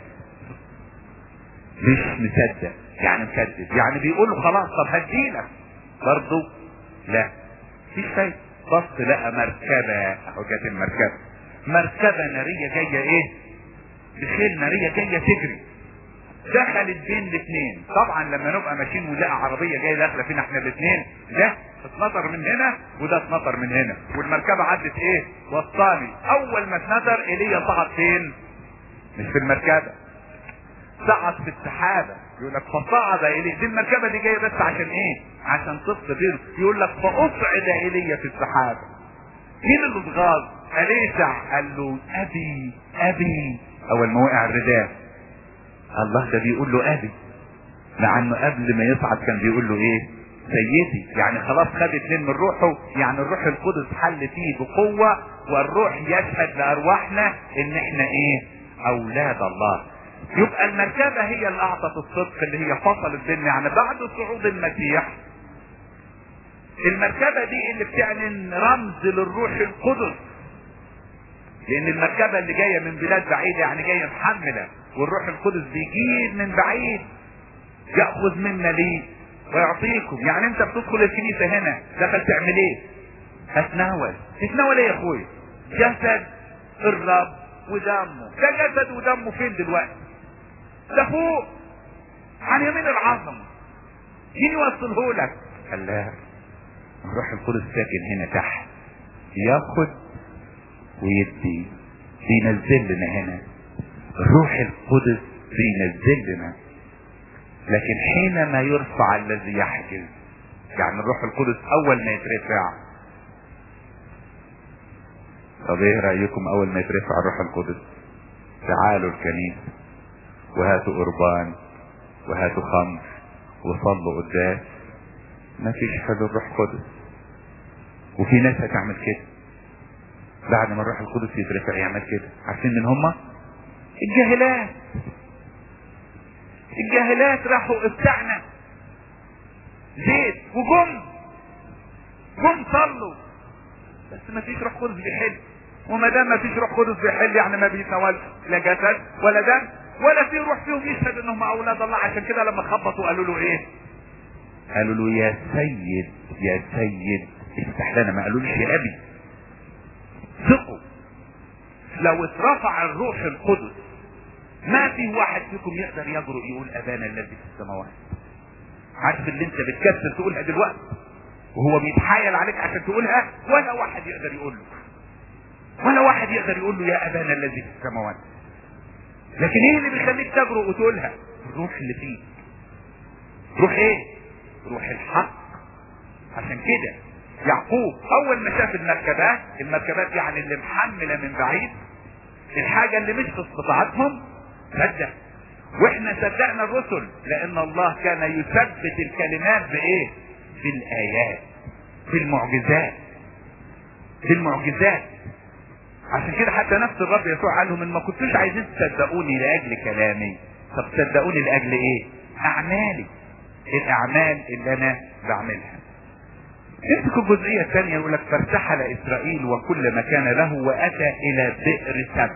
مش مصدق يعني مكذب يعني بيقول له خلاص طب هديلك برضه لا مفيش فايده بص لقى مركبه اهو جت المركبه مركبه ناريه جايه ايه بخيل ناريه جايه تجري دخلت بين الاثنين طبعا لما نبقى ماشيين ونلاقي عربيه جايه داخله فينا احنا الاثنين ده اتنطر من هنا وده اتنطر من هنا والمركبه عدت ايه وسطاني اول ما اتنطر ايليا صعد فين مش في المركبه صعد في السحابه يقول لك فصعد اليه دي المركبه دي جايه بس عشان ايه عشان تفصل بينه يقول لك فاصعد الي في السحابه مين اللي اتغاظ اليسع قال له ابي ابي اول ما وقع الرداء الله ده بيقول له ابي مع انه قبل ما يصعد كان بيقول له ايه سيدي يعني خلاص خد اتنين من روحه يعني الروح القدس حل فيه بقوة والروح يشهد لارواحنا ان احنا ايه اولاد الله يبقى المركبة هي اللي اعطت الصدق اللي هي فصلت بيننا يعني بعد صعود المسيح المركبة دي اللي بتعلن رمز للروح القدس لان المركبة اللي جاية من بلاد بعيدة يعني جاية محملة والروح القدس بيجيب من بعيد يأخذ منا ليه ويعطيكم يعني انت بتدخل الكنيسة هنا دخل تعمل ايه هتناول تتناول ايه يا اخويا جسد الرب ودمه ده جسد ودمه فين دلوقتي ده فوق عن يمين العظمة مين يوصله لك قال لا الروح القدس ساكن هنا تحت ياخد ويدي بينزل لنا هنا الروح القدس بينزل لنا لكن حينما يرفع الذي يحجز يعني الروح القدس اول ما يترفع طب ايه رايكم اول ما يترفع الروح القدس تعالوا الكنيسه وهاتوا قربان وهاتوا خمر وصلوا قداس مفيش حلول روح قدس وفي ناس هتعمل كده بعد ما الروح القدس يترفع يعمل كده عارفين من هما الجاهلات الجاهلات راحوا ابتعنا زيت وجم جم صلوا بس ما فيش روح قدس بيحل وما دام ما فيش روح قدس بيحل يعني ما بيتناولش لا جسد ولا دم ولا في روح فيهم يشهد انهم اولاد الله عشان كده لما خبطوا قالوا له ايه قالوا له يا سيد يا سيد افتح لنا ما قالولش يا ابي ثقوا لو اترفع الروح القدس ما في واحد فيكم يقدر يجرؤ يقول ابانا الذي في السماوات عارف اللي انت بتكسر تقولها دلوقتي وهو بيتحايل عليك عشان تقولها ولا واحد يقدر يقول له ولا واحد يقدر يقول له يا ابانا الذي في السماوات لكن ايه اللي بيخليك تجرؤ وتقولها الروح اللي فيك روح ايه روح الحق عشان كده يعقوب اول ما شاف المركبات المركبات يعني اللي محملة من بعيد الحاجة اللي مش في استطاعتهم صدق واحنا صدقنا الرسل لان الله كان يثبت الكلمات بايه بالايات بالمعجزات بالمعجزات عشان كده حتى نفس الرب يسوع قال لهم ان ما كنتوش عايزين تصدقوني لاجل كلامي طب صدقوني لاجل ايه اعمالي الاعمال اللي انا بعملها امسكوا الجزئية الثانية يقول لك فارتحل اسرائيل وكل ما كان له واتى الى بئر سبع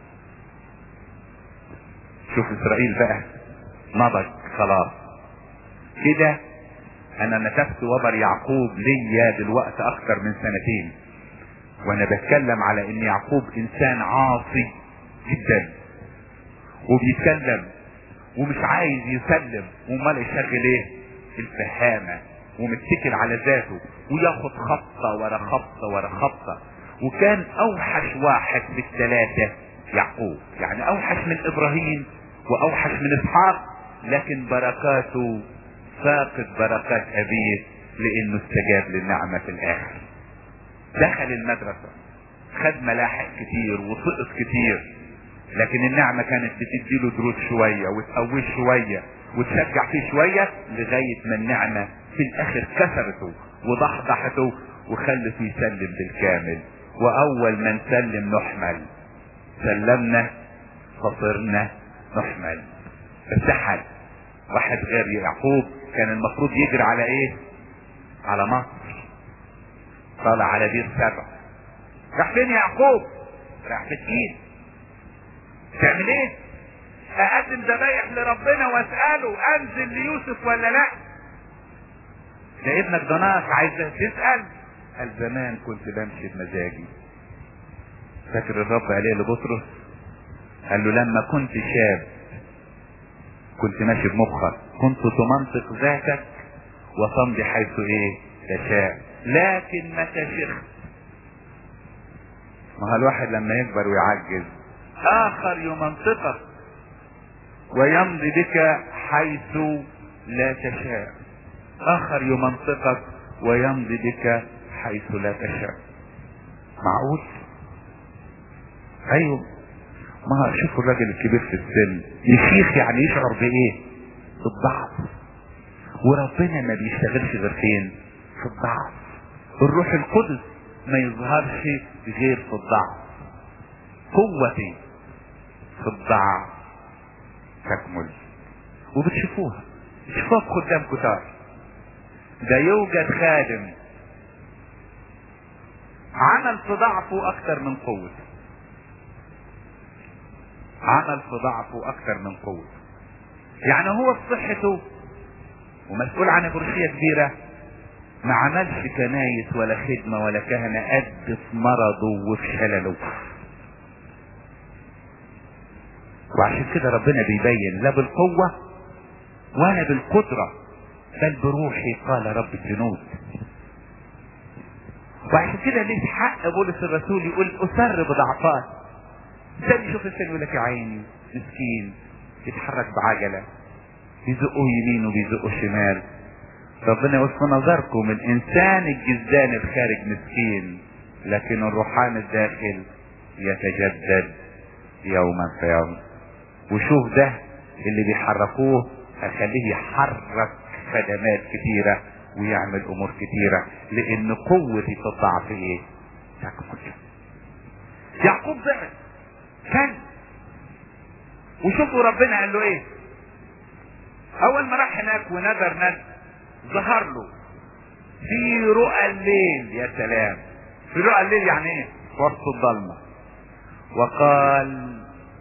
شوف اسرائيل بقى نضج خلاص كده انا نتفت وبر يعقوب ليا دلوقتي اكتر من سنتين وانا بتكلم على ان يعقوب انسان عاصي جدا وبيتكلم ومش عايز يسلم وامال يشغل ايه الفهامة ومتكل على ذاته وياخد خبطة ورا خبطة ورا خبطة وكان اوحش واحد في الثلاثة يعقوب يعني اوحش من ابراهيم واوحش من اسحاق لكن بركاته فاقد بركات ابيه لانه استجاب للنعمة في الاخر دخل المدرسة خد ملاحق كتير وسقط كتير لكن النعمة كانت بتديله دروس شوية وتقويه شوية وتشجع فيه شوية لغاية ما النعمة في الاخر كسرته وضحضحته وخلته يسلم بالكامل واول ما نسلم نحمل سلمنا فصرنا نحمل ارتحل واحد غير يعقوب كان المفروض يجري على ايه على مصر طالع على بير سبع راح فين يعقوب راح في الدين تعمل ايه اقدم ذبايح لربنا واساله انزل ليوسف ولا لا ده ابنك ده ناقص عايز تسال قال زمان كنت بمشي بمزاجي فاكر الرب قال ايه لبطرس قال له لما كنت شاب كنت ماشي بمخك كنت تمنطق ذاتك وتمضي حيث ايه تشاء لكن متى شخت ما هو الواحد لما يكبر ويعجز اخر يمنطقك ويمضي بك حيث لا تشاء اخر يمنطقك ويمضي بك حيث لا تشاء معقول ايوه ما شوفوا الراجل الكبير في السن يشيخ يعني يشعر بايه بالضعف وربنا ما بيشتغلش غير فين في الضعف الروح القدس ما يظهرش غير في الضعف قوتي في الضعف تكمل وبتشوفوها تشوفوها في خدام كتار ده يوجد خادم عمل في ضعفه اكتر من قوته عمل في ضعفه اكتر من قوته يعني هو في صحته ومسؤول عن برشية كبيرة ما عملش كنايس ولا خدمة ولا كهنة قد في مرضه وفي شلله وعشان كده ربنا بيبين لا بالقوة ولا بالقدرة بل بروحي قال رب الجنود وعشان كده ليه حق بولس الرسول يقول اسر بضعفات انسان يشوف انسان يقول لك يا عيني مسكين يتحرك بعجله بيزقوه يمين وبيزقوه شمال ربنا يقول في نظركم الانسان الجزدان الخارج مسكين لكن الروحان الداخل يتجدد يوما فيوم وشوف ده اللي بيحركوه هخليه يحرك خدمات كتيرة ويعمل امور كتيرة لان قوتي في الضعف ايه تكمل يعقوب زعل كان وشوفوا ربنا قال له ايه اول ما راح هناك ونذر نذر ظهر له في رؤى الليل يا سلام في رؤى الليل يعني ايه في وسط الضلمة وقال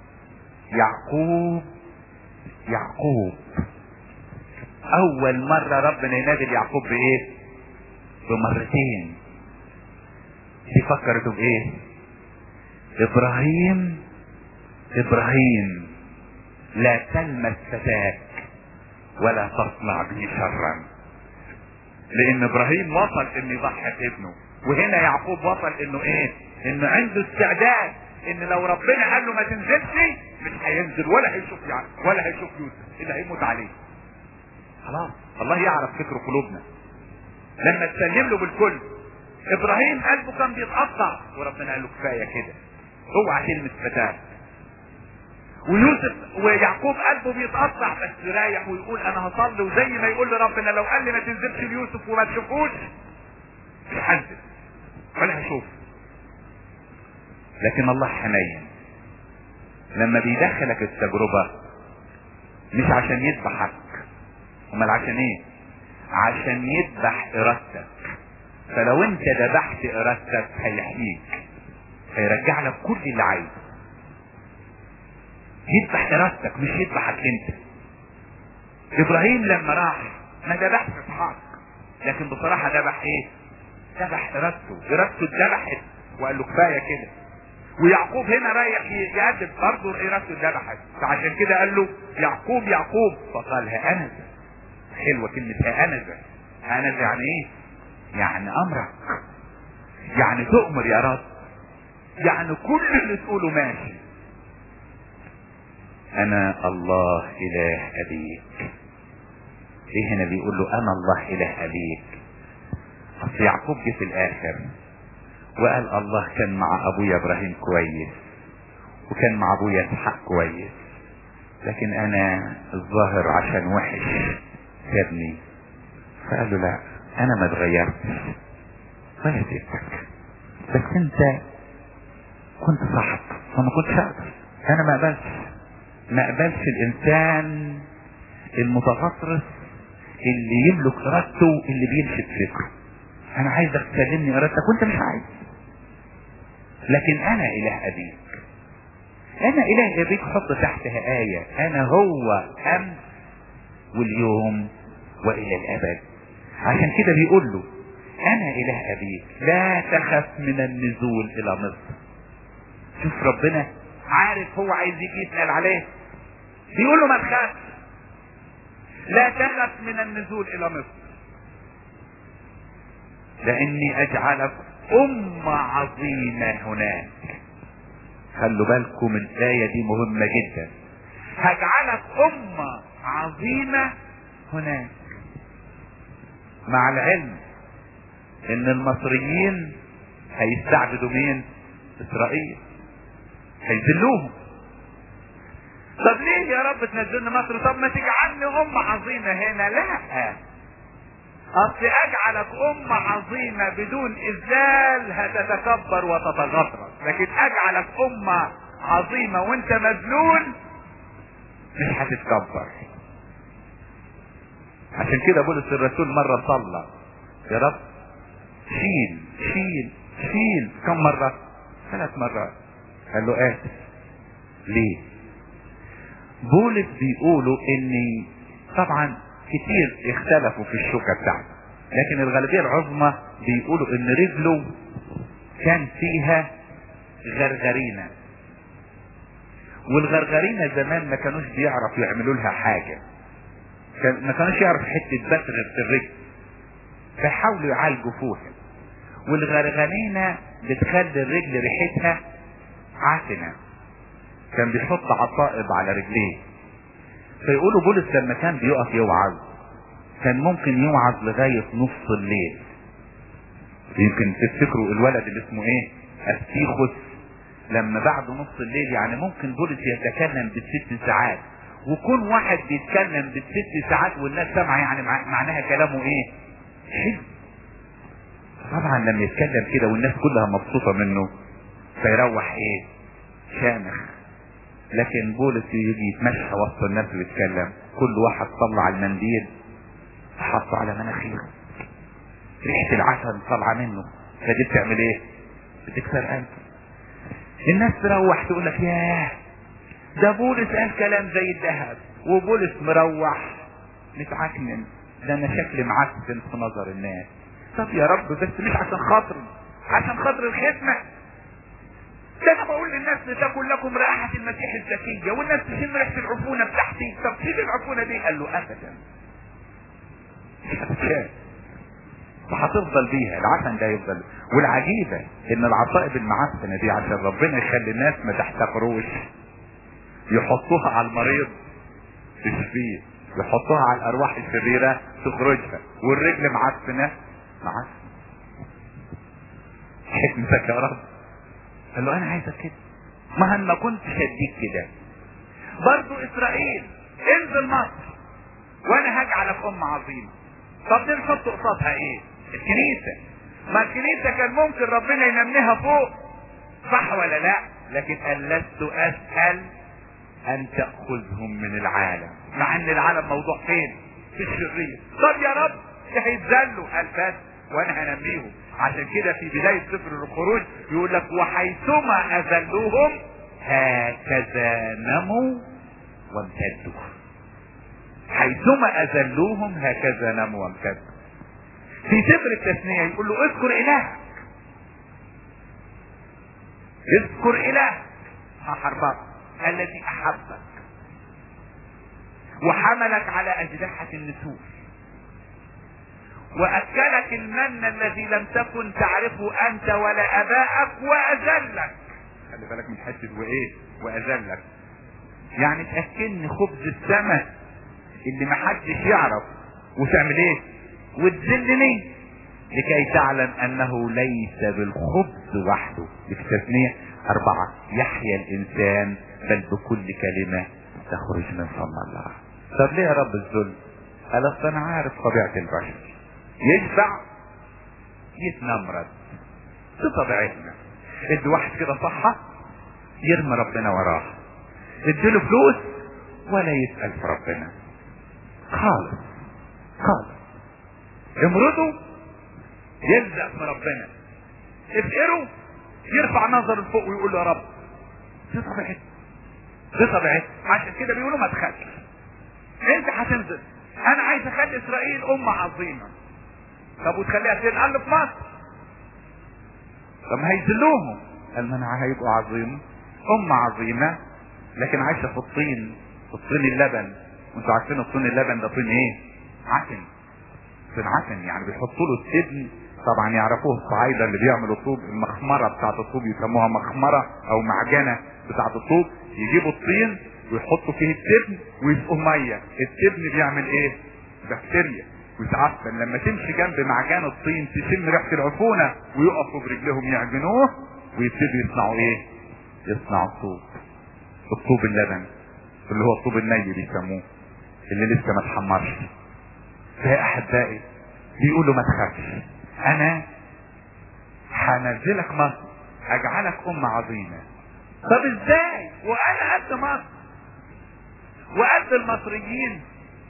يعقوب يعقوب اول مرة ربنا ينادي يعقوب بايه بمرتين دي فكرته بايه ابراهيم ابراهيم لا تلمس فتاك ولا تصنع به شرا لان ابراهيم وصل انه يضحي بابنه وهنا يعقوب وصل انه ايه انه عنده استعداد ان لو ربنا قال له ما تنزلش مش هينزل ولا هيشوف يعني ولا هيشوف يوسف اللي هيموت عليه خلاص الله يعرف فكر قلوبنا لما تسلم له بالكل ابراهيم قلبه كان بيتقطع وربنا قال له كفايه كده اوعى تلمس فتاه ويوسف ويعقوب قلبه بيتقطع بس رايح ويقول انا هصلي وزي ما يقول لربنا لو قال لي ما تنزلش ليوسف وما تشوفوش مش هنزل ولا هشوف لكن الله حنين لما بيدخلك التجربة مش عشان يذبحك امال عشان ايه عشان يذبح ارادتك فلو انت ذبحت ارادتك هيحييك هيرجع لك كل اللي عايزه يذبح ارادتك مش يذبحك انت ابراهيم لما راح ما ذبحش اسحاق لكن بصراحه ذبح ايه ذبح ارادته ارادته اتذبحت وقال له كفايه كده ويعقوب هنا رايح يقدم برضه ارادته اتذبحت فعشان كده قال له يعقوب يعقوب فقال ها انا ذا حلوه كلمه ها انا ذا ها انا ذا يعني ايه يعني امرك يعني تؤمر يا رب يعني كل اللي تقوله ماشي انا الله اله ابيك ليه هنا بيقول له انا الله اله ابيك اصل يعقوب جه في الاخر وقال الله كان مع ابويا ابراهيم كويس وكان مع ابويا اسحاق كويس لكن انا الظاهر عشان وحش سابني فقال له لا انا ما اتغيرتش ولا سبتك بس انت كنت صعب فما كنتش اقدر انا ما اقبلش ما اقبلش الانسان المتغطرس اللي يملك ارادته اللي بيمشي بفكره انا عايزك تسلمني ارادتك وانت مش عايز لكن انا اله ابيك انا اله ابيك حط تحتها ايه انا هو امس واليوم والى الابد عشان كده بيقول له انا اله ابيك لا تخف من النزول الى مصر شوف ربنا عارف هو عايز يجي يسال عليه بيقول له ما تخافش لا تخف من النزول الى مصر لاني اجعلك امة عظيمة هناك خلوا بالكم الآية دي مهمة جدا هجعلك أمة عظيمة هناك مع العلم ان المصريين هيستعبدوا مين اسرائيل هيذلوهم طب ليه يا رب تنزلنا مصر طب ما تجعلني أمة عظيمة هنا لا اصل اجعلك امة عظيمة بدون اذلال هتتكبر وتتغطرس لكن اجعلك امة عظيمة وانت مذلول مش هتتكبر عشان كده بولس الرسول مرة صلى يا رب شيل شيل شيل كم مرة ثلاث مرات قال له اسف ليه بولس بيقولوا اني طبعا كتير اختلفوا في الشوكة بتاعته لكن الغالبية العظمى بيقولوا ان رجله كان فيها غرغرينة والغرغرينة زمان ما كانوش بيعرفوا يعملوا لها حاجة كان ما كانوش يعرف حتة بس غير في الرجل فحاولوا يعالجوا فيها والغرغرينة بتخلي الرجل ريحتها عفنة كان بيحط عصائب على رجليه فيقولوا بولس لما كان بيقف يوعظ كان ممكن يوعظ لغاية نص الليل يمكن تفتكروا الولد اللي اسمه ايه استيخوس لما بعد نص الليل يعني ممكن بولس يتكلم بالست ساعات وكون واحد بيتكلم بالست ساعات والناس سامعه يعني مع- معناها كلامه ايه حلو طبعا لما يتكلم كده والناس كلها مبسوطة منه فيروح ايه شامخ لكن بولس يجي يتمشى وسط الناس ويتكلم كل واحد طلع المنديل حطه على مناخيره ريحة العسل طالعة منه فدي بتعمل ايه بتكسر قلبه الناس تروح تقول لك ياه ده بولس قال كلام زي الذهب وبولس مروح متعكنن ده انا شكلي معفن في نظر الناس طب يا رب بس مش عشان خاطري عشان خاطر الخدمة ده انا بقول للناس لتكن لكم رائحة المسيح الزكية والناس تشم ريحة العفونة بتاعتي طب شيل العفونة دي قال له ابدا مش هتتشال وهتفضل بيها العفن ده يفضل والعجيبة ان العصائب المعفنة دي عشان ربنا يخلي الناس ما تحتقروش يحطوها على المريض تشفيه يحطوها على الارواح الشريرة تخرجها والرجل معفنة معفنة حكمتك يا رب قال له انا عايزك كده ما انا ما كنت شديك كده برضو اسرائيل انزل مصر وانا هجعلك ام عظيمة طب دي نحط قصادها ايه الكنيسة ما الكنيسة كان ممكن ربنا ينميها فوق صح ولا لا لكن قال لست اسهل ان تأخذهم من العالم مع ان العالم موضوع فين في الشرير طب يا رب ده هيتذلوا قال بس وانا هنميهم عشان كده في بداية سفر الخروج يقول لك وحيثما اذلوهم هكذا نموا وامتدوا حيثما اذلوهم هكذا نموا وامتدوا في سفر التثنية يقول له اذكر الهك اذكر الهك حربك الذي احبك وحملك على اجنحة النسور واكلك المن الذي لم تكن تعرفه انت ولا ابائك واذلك خلي بالك من حته وايه واذلك يعني تاكلني خبز السماء اللي محدش يعرف وتعمل ايه وتذلني لكي تعلم انه ليس بالخبز وحده التثنية اربعة يحيا الانسان بل بكل كلمة تخرج من فم الله طب ليه يا رب الذل قال اصل انا عارف طبيعة البشر يشبع يتنمرد دي طبيعتنا ادي واحد كده صحة يرمي ربنا وراه اديله فلوس ولا يسأل في ربنا خالص خالص امرضه يلزق في ربنا افقره يرفع نظر لفوق ويقول له يا رب دي طبيعتنا دي طبيعتنا عشان كده بيقولوا ما تخافش انت هتنزل انا عايز اخلي اسرائيل امة عظيمة طب وتخليها تنقل في مصر طب ما هيذلوهم قال ما انا هيبقوا عظيم امة عظيمة لكن عايشة في الطين في الطين اللبن وانتوا عارفين الطين اللبن ده طين ايه عفن طين عفن يعني بيحطوا له التبن طبعا يعرفوه الصعايدة اللي بيعملوا طوب المخمرة بتاعت الطوب يسموها مخمرة او معجنة بتاعت الطوب يجيبوا الطين ويحطوا فيه التبن ويسقوا مية التبن بيعمل ايه بكتيريا ويتعفن لما تمشي جنب معجان الطين تشم ريحة العفونة ويقفوا برجلهم يعجنوه ويبتدوا يصنعوا ايه يصنعوا الطوب الطوب اللبن اللي هو الطوب الني بيسموه اللي لسه ما اتحمرش فيا احبائي بيقولوا ما تخافش انا هنزلك مصر اجعلك ام عظيمة طب ازاي وانا قد مصر وقد المصريين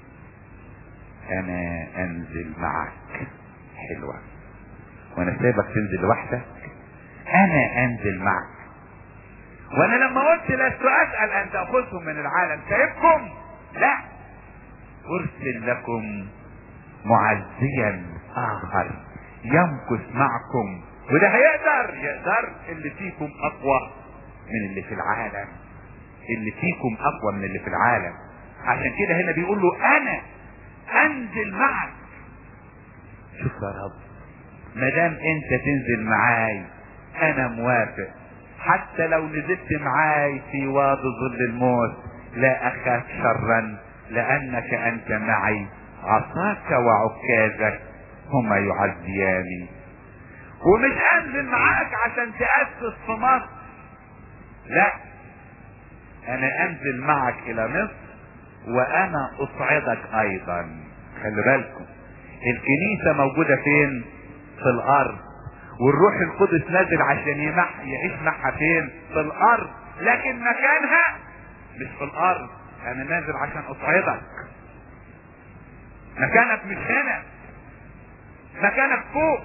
انا انزل معك حلوة وانا سايبك تنزل لوحدك انا انزل معك وانا لما قلت لست اسأل ان تأخذهم من العالم سايبكم لا ارسل لكم معزيا اخر يمكث معكم وده هيقدر يقدر اللي فيكم اقوى من اللي في العالم اللي فيكم اقوى من اللي في العالم عشان كده هنا بيقول له انا انزل معك شوف يا رب ما دام انت تنزل معاي انا موافق حتى لو نزلت معاي في وادي ظل الموت لا اخاف شرا لانك انت معي عصاك وعكازك هما يعزياني ومش انزل معاك عشان تأسس في مصر لا انا انزل معك الى مصر وانا اصعدك ايضا خلي بالكم الكنيسة موجودة فين في الارض والروح القدس نازل عشان يمح يعيش معها فين في الارض لكن مكانها مش في الارض انا نازل عشان اصعدك مكانك مش هنا مكانك فوق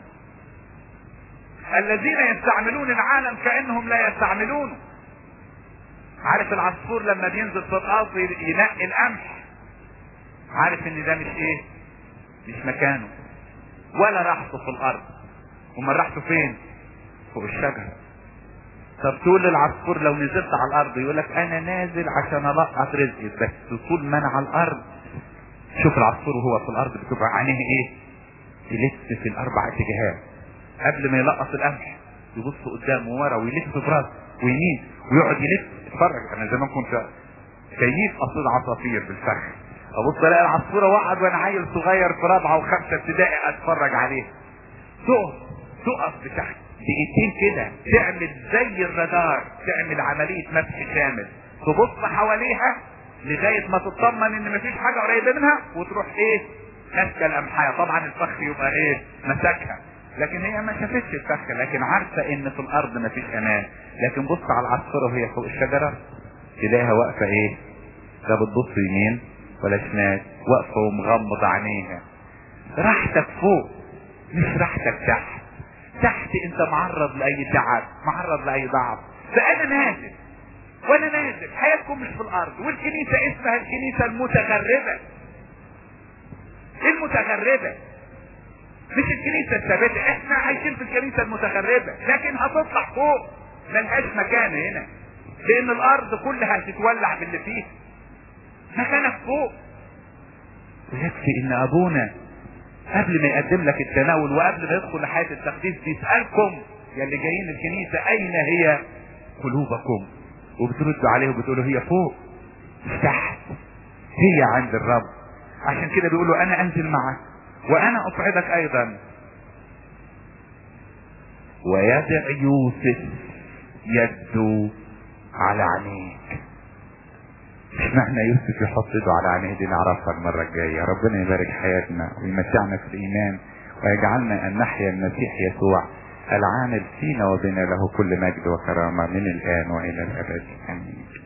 الذين يستعملون العالم كانهم لا يستعملونه عارف العصفور لما بينزل في الارض ينقي القمح عارف ان ده مش ايه مش مكانه ولا راحته في الارض امال راحته فين فوق الشجره طب تقول للعصفور لو نزلت على الارض يقول لك انا نازل عشان القط رزقي بس طول ما انا على الارض شوف العصفور وهو في الارض بتبقى عينيه ايه يلف في الاربع اتجاهات قبل ما يلقط القمح يبص قدامه ورا ويلف براسه ويمين ويقعد يلف اتفرج انا زمان كنت كيف اصيد عصافير بالفخ ابص الاقي العصفوره وقعد وانا عيل صغير في رابعه وخمسه ابتدائي اتفرج عليه تقف تقف بتحت دقيقتين كده تعمل زي الرادار تعمل عمليه مسح شامل تبص حواليها لغايه ما تطمن ان مفيش حاجه قريبه منها وتروح ايه ماسكه القمحايه طبعا الفخ يبقى ايه مسكها لكن هي ما شافتش الفخ لكن عارفه ان في الارض مفيش امان لكن بص على العصفوره وهي فوق الشجره تلاقيها واقفه ايه لا بتبص يمين ولا شمال واقفه ومغمضه عينيها راحتك فوق مش راحتك تحت تحت انت معرض لاي تعب معرض لاي ضعف فانا نازل وانا نازل حياتكم مش في الارض والكنيسه اسمها الكنيسه المتغربه المتغربه مش الكنيسه الثابته احنا عايشين في الكنيسه المتغربه لكن هتطلع فوق ملهاش مكان هنا لان الارض كلها هتتولع باللي فيها مكانك فوق ويكفي ان ابونا قبل ما يقدم لك التناول وقبل ما يدخل لحياه التقديس بيسالكم يا اللي جايين الكنيسه اين هي قلوبكم وبتردوا عليه وبتقولوا هي فوق مش تحت هي عند الرب عشان كده بيقولوا انا انزل معك وانا اصعدك ايضا ويدع يوسف يده على عينيك مش معنى يوسف يحط ايده على عينيه دي نعرفها المرة الجاية ربنا يبارك حياتنا ويمتعنا في الإيمان ويجعلنا أن نحيا المسيح يسوع العامل فينا وبنا له كل مجد وكرامة من الآن وإلى الأبد آمين